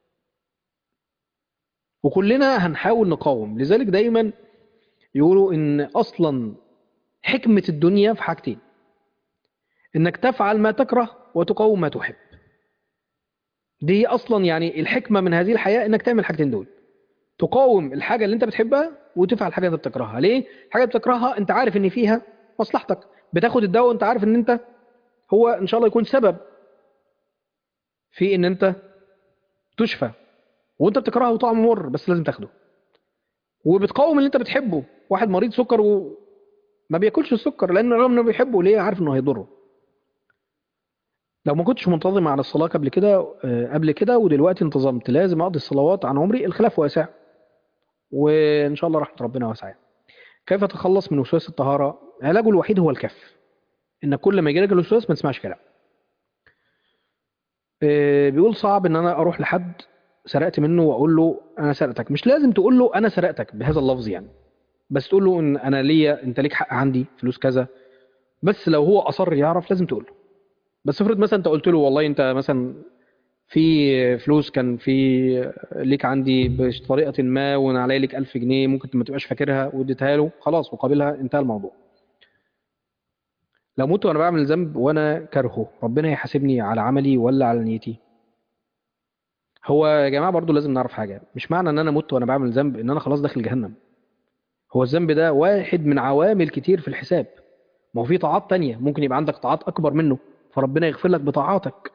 وكلنا هنحاول نقاوم لذلك دايما يقولوا ان اصلا حكمه الدنيا في حاجتين انك تفعل ما تكره وتقاوم ما تحب دي اصلا يعني الحكمه من هذه الحياه انك تعمل الحاجتين دول تقاوم الحاجه اللي انت بتحبها وتفعل حاجه انت بتكرهها ليه حاجه بتكرهها انت عارف ان فيها مصلحتك بتاخد الدواء وانت عارف ان انت هو ان شاء الله يكون سبب في ان انت تشفى وانت بتكرهه وطعمه مر بس لازم تاخده وبتقاوم اللي انت بتحبه واحد مريض سكر وما بياكلش السكر لان رغم انه بيحبه ليه عارف انه هيضره لو ما كنتش منتظم على الصلاة قبل كده آه، قبل كده ودلوقتي انتظمت لازم اقضي الصلوات عن عمري الخلاف واسع وان شاء الله رحمة ربنا واسعة كيف اتخلص من وسواس الطهارة علاجه الوحيد هو الكف ان كل ما يجيلك الوسواس ما تسمعش كلام آه، بيقول صعب ان انا اروح لحد سرقت منه واقول له انا سرقتك مش لازم تقول له انا سرقتك بهذا اللفظ يعني بس تقول له ان انا ليا انت ليك حق عندي فلوس كذا بس لو هو اصر يعرف لازم تقول له بس افرض مثلا انت قلت له والله انت مثلا في فلوس كان في ليك عندي بطريقه ما وانا عليا ليك 1000 جنيه ممكن ما تبقاش فاكرها واديتها له خلاص وقابلها انتهى الموضوع لو مت وانا بعمل ذنب وانا كارهه ربنا يحاسبني على عملي ولا على نيتي هو يا جماعه برضو لازم نعرف حاجه مش معنى ان انا مت وانا بعمل ذنب ان انا خلاص داخل جهنم هو الذنب ده واحد من عوامل كتير في الحساب ما هو في طاعات تانية ممكن يبقى عندك طاعات اكبر منه فربنا يغفر لك بطاعاتك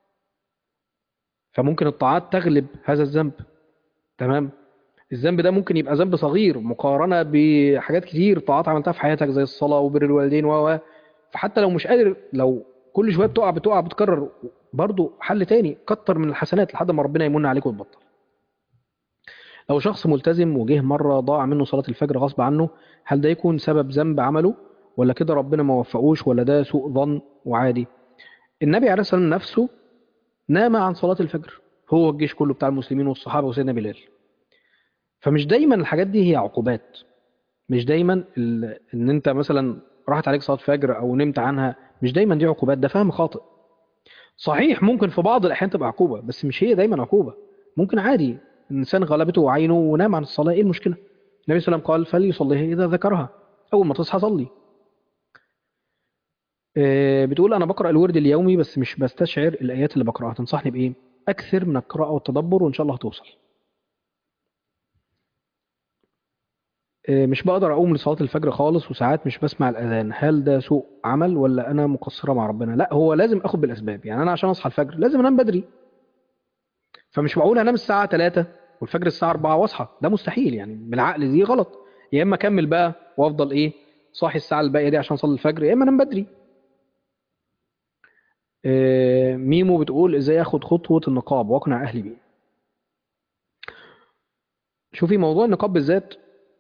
فممكن الطاعات تغلب هذا الذنب تمام الذنب ده ممكن يبقى ذنب صغير مقارنة بحاجات كتير طاعات عملتها في حياتك زي الصلاة وبر الوالدين و و. فحتى لو مش قادر لو كل شوية بتقع بتقع بتكرر برضو حل تاني كتر من الحسنات لحد ما ربنا يمن عليك وتبطل لو شخص ملتزم وجه مرة ضاع منه صلاة الفجر غصب عنه هل ده يكون سبب ذنب عمله ولا كده ربنا ما وفقوش ولا ده سوء ظن وعادي النبي عليه الصلاة والسلام نفسه نام عن صلاة الفجر هو والجيش كله بتاع المسلمين والصحابة وسيدنا بلال فمش دايما الحاجات دي هي عقوبات مش دايما ال... ان انت مثلا راحت عليك صلاة فجر او نمت عنها مش دايما دي عقوبات ده فهم خاطئ صحيح ممكن في بعض الاحيان تبقى عقوبة بس مش هي دايما عقوبة ممكن عادي الانسان غلبته عينه ونام عن الصلاة ايه المشكلة النبي صلى الله عليه وسلم قال فليصليها اذا ذكرها اول ما تصحى صلي آه، بتقول انا بقرا الورد اليومي بس مش بستشعر الايات اللي بقراها تنصحني بايه اكثر من القراءه والتدبر وان شاء الله هتوصل آه، مش بقدر اقوم لصلاه الفجر خالص وساعات مش بسمع الاذان هل ده سوء عمل ولا انا مقصره مع ربنا لا هو لازم اخد بالاسباب يعني انا عشان اصحى الفجر لازم انام بدري فمش معقول انام الساعه 3 والفجر الساعه 4 واصحى ده مستحيل يعني بالعقل دي غلط يا اما اكمل بقى وافضل ايه صاحي الساعه الباقيه دي عشان اصلي الفجر يا اما انام بدري آه، ميمو بتقول ازاي اخد خطوة النقاب واقنع اهلي بيه شوفي موضوع النقاب بالذات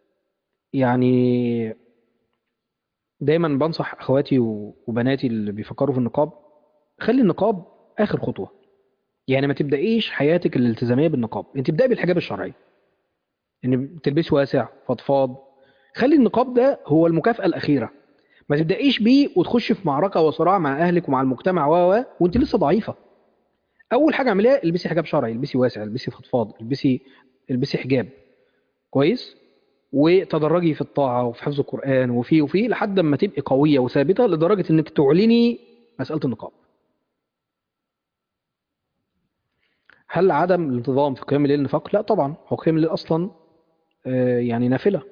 يعني دايما بنصح اخواتي و- وبناتي اللي بيفكروا في النقاب خلي النقاب اخر خطوة يعني ما تبدأيش حياتك الالتزامية بالنقاب انت ابدأي بالحجاب الشرعي ان تلبسي واسع فضفاض خلي النقاب ده هو المكافأة الأخيرة ما تبدأيش بيه وتخش في معركة وصراع مع أهلك ومع المجتمع و و وأنت لسه ضعيفة. أول حاجة اعمليها البسي حجاب شرعي، البسي واسع، البسي فضفاض، البسي البسي حجاب. كويس؟ وتدرجي في الطاعة وفي حفظ القرآن وفي وفي لحد ما تبقي قوية وثابتة لدرجة إنك تعلني مسألة النقاب. هل عدم الانتظام في قيام الليل نفاق؟ لا طبعا، هو قيام الليل أصلا آه، يعني نافلة.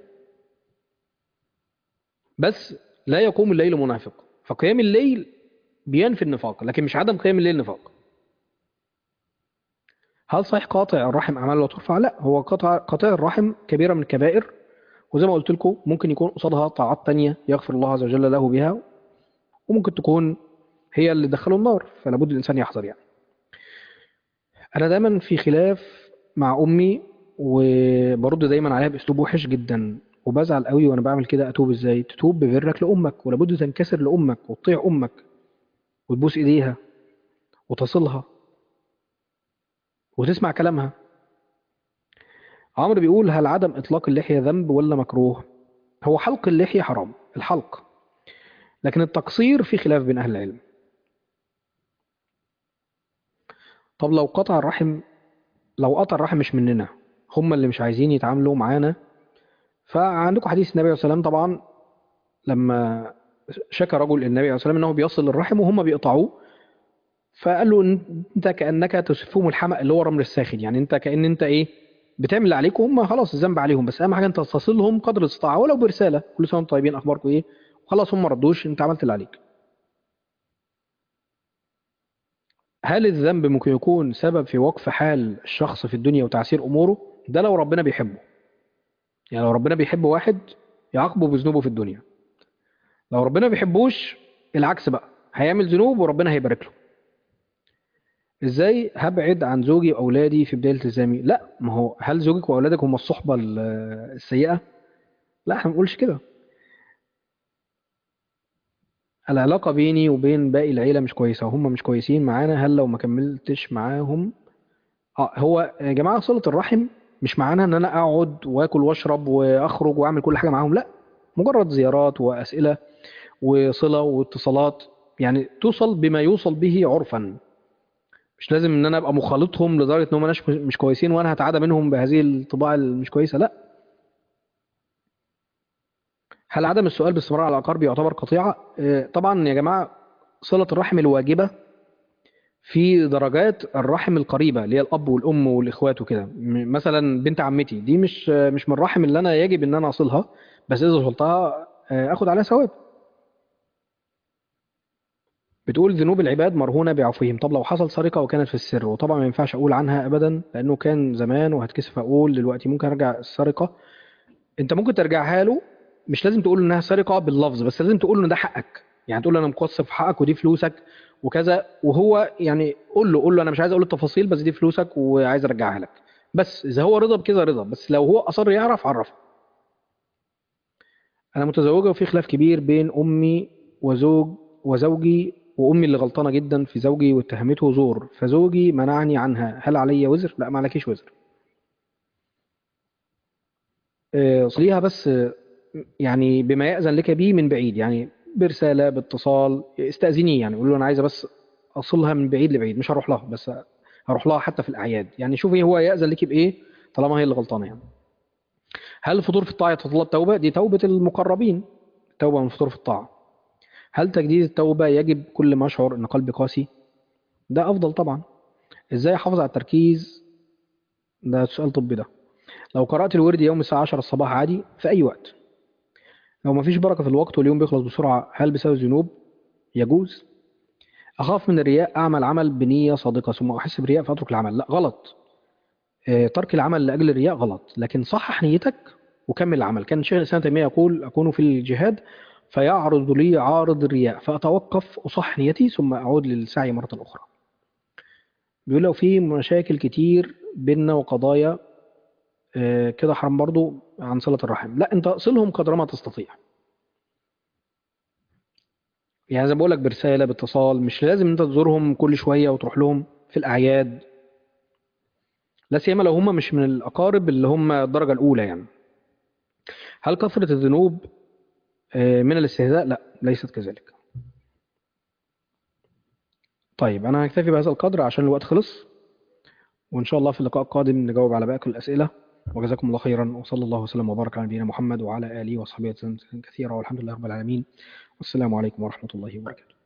بس لا يقوم الليل منافق فقيام الليل بينفي النفاق لكن مش عدم قيام الليل نفاق هل صحيح قاطع الرحم اعمال لا ترفع لا هو قطع قطع الرحم كبيره من الكبائر وزي ما قلت لكم ممكن يكون قصادها طاعات تانية يغفر الله عز وجل له بها وممكن تكون هي اللي دخله النار فلا بد الانسان يحذر يعني انا دايما في خلاف مع امي وبرد دايما عليها باسلوب وحش جدا وبزعل قوي وانا بعمل كده اتوب ازاي تتوب ببرك لامك ولابد تنكسر لامك وتطيع امك وتبوس ايديها وتصلها وتسمع كلامها عمرو بيقول هل عدم اطلاق اللحيه ذنب ولا مكروه هو حلق اللحيه حرام الحلق لكن التقصير في خلاف بين اهل العلم طب لو قطع الرحم لو قطع الرحم مش مننا هم اللي مش عايزين يتعاملوا معانا فعندكم حديث النبي عليه الصلاه والسلام طبعا لما شكى رجل النبي عليه الصلاه والسلام انه بيصل الرحم وهم بيقطعوه فقال له إن انت كانك تسفهم الحمأ اللي هو رمل الساخن يعني انت كان انت ايه بتعمل اللي عليك وهم خلاص الذنب عليهم بس اهم حاجه انت تصلهم قدر الاستطاعه ولو برساله كل سنه وانتم طيبين اخباركم ايه وخلاص هم ما ردوش انت عملت اللي عليك هل الذنب ممكن يكون سبب في وقف حال الشخص في الدنيا وتعسير اموره ده لو ربنا بيحبه يعني لو ربنا بيحب واحد يعاقبه بذنوبه في الدنيا لو ربنا ما بيحبوش العكس بقى هيعمل ذنوب وربنا هيبارك له ازاي هبعد عن زوجي واولادي في بدايه التزامي لا ما هو هل زوجك واولادك هم الصحبه ال- السيئه لا احنا ما بنقولش كده العلاقه بيني وبين باقي العيله مش كويسه وهم مش كويسين معانا هل لو ما كملتش معاهم اه هو يا جماعه صله الرحم مش معناها ان انا اقعد واكل واشرب واخرج واعمل كل حاجه معاهم لا مجرد زيارات واسئله وصله واتصالات يعني توصل بما يوصل به عرفا مش لازم ان انا ابقى مخالطهم لدرجه ان هم ناس مش كويسين وانا هتعادى منهم بهذه الطباع المش كويسه لا هل عدم السؤال باستمرار على الاقارب يعتبر قطيعه آه، طبعا يا جماعه صله الرحم الواجبه في درجات الرحم القريبه اللي هي الاب والام والاخوات وكده م- مثلا بنت عمتي دي مش آه، مش من الرحم اللي انا يجب ان انا اصلها بس اذا وصلتها آه، اخد عليها ثواب بتقول ذنوب العباد مرهونة بعفوهم طب لو حصل سرقة وكانت في السر وطبعا ما ينفعش أقول عنها أبدا لأنه كان زمان وهتكسف أقول دلوقتي ممكن أرجع السرقة أنت ممكن ترجعها له مش لازم تقول إنها سرقة باللفظ بس لازم تقول له ده حقك يعني تقول له أنا مقصر في حقك ودي فلوسك وكذا وهو يعني قول له قول له أنا مش عايز أقول التفاصيل بس دي فلوسك وعايز أرجعها لك بس إذا هو رضا بكذا رضا بس لو هو أصر يعرف عرفه أنا متزوجة وفي خلاف كبير بين أمي وزوج وزوجي وأمي اللي غلطانة جدا في زوجي واتهمته زور فزوجي منعني عنها هل علي وزر؟ لا ما عليكيش وزر آه، صليها بس آه، يعني بما يأذن لك به من بعيد يعني برسالة باتصال استأذنيه يعني قول له أنا عايزة بس أصلها من بعيد لبعيد مش هروح لها بس هروح لها حتى في الأعياد يعني شوفي هو يأذن لك بإيه طالما هي اللي غلطانة يعني هل الفطور في الطاعة يتطلب توبة؟ دي توبة المقربين توبة من الفطور في الطاعة هل تجديد التوبة يجب كل ما أشعر أن قلبي قاسي؟ ده أفضل طبعا إزاي أحافظ على التركيز؟ ده سؤال طبي ده لو قرأت الورد يوم الساعة 10 الصباح عادي في أي وقت لو مفيش بركة في الوقت واليوم بيخلص بسرعة هل بسبب ذنوب؟ يجوز أخاف من الرياء أعمل عمل بنية صادقة ثم أحس بالرياء فأترك العمل لا غلط آه، ترك العمل لأجل الرياء غلط لكن صحح نيتك وكمل العمل كان شيخ الإسلام تيمية يقول أكون في الجهاد فيعرض لي عارض الرياء فأتوقف أصح نيتي ثم أعود للسعي مرة أخرى بيقول لو في مشاكل كتير بيننا وقضايا آه، كده حرام برضو عن صلة الرحم لا انت صلهم قدر ما تستطيع يعني زي ما بقول لك برسالة باتصال مش لازم انت تزورهم كل شوية وتروح لهم في الأعياد لا سيما لو هم مش من الأقارب اللي هم الدرجة الأولى يعني هل كثرة الذنوب آه، من الاستهزاء لا ليست كذلك طيب أنا هكتفي بهذا القدر عشان الوقت خلص وإن شاء الله في اللقاء القادم نجاوب على باقي الأسئلة وجزاكم الله خيرا وصلى الله وسلم وبارك على نبينا محمد وعلى آله وصحبه وسلم كثيرا والحمد لله رب العالمين والسلام عليكم ورحمة الله وبركاته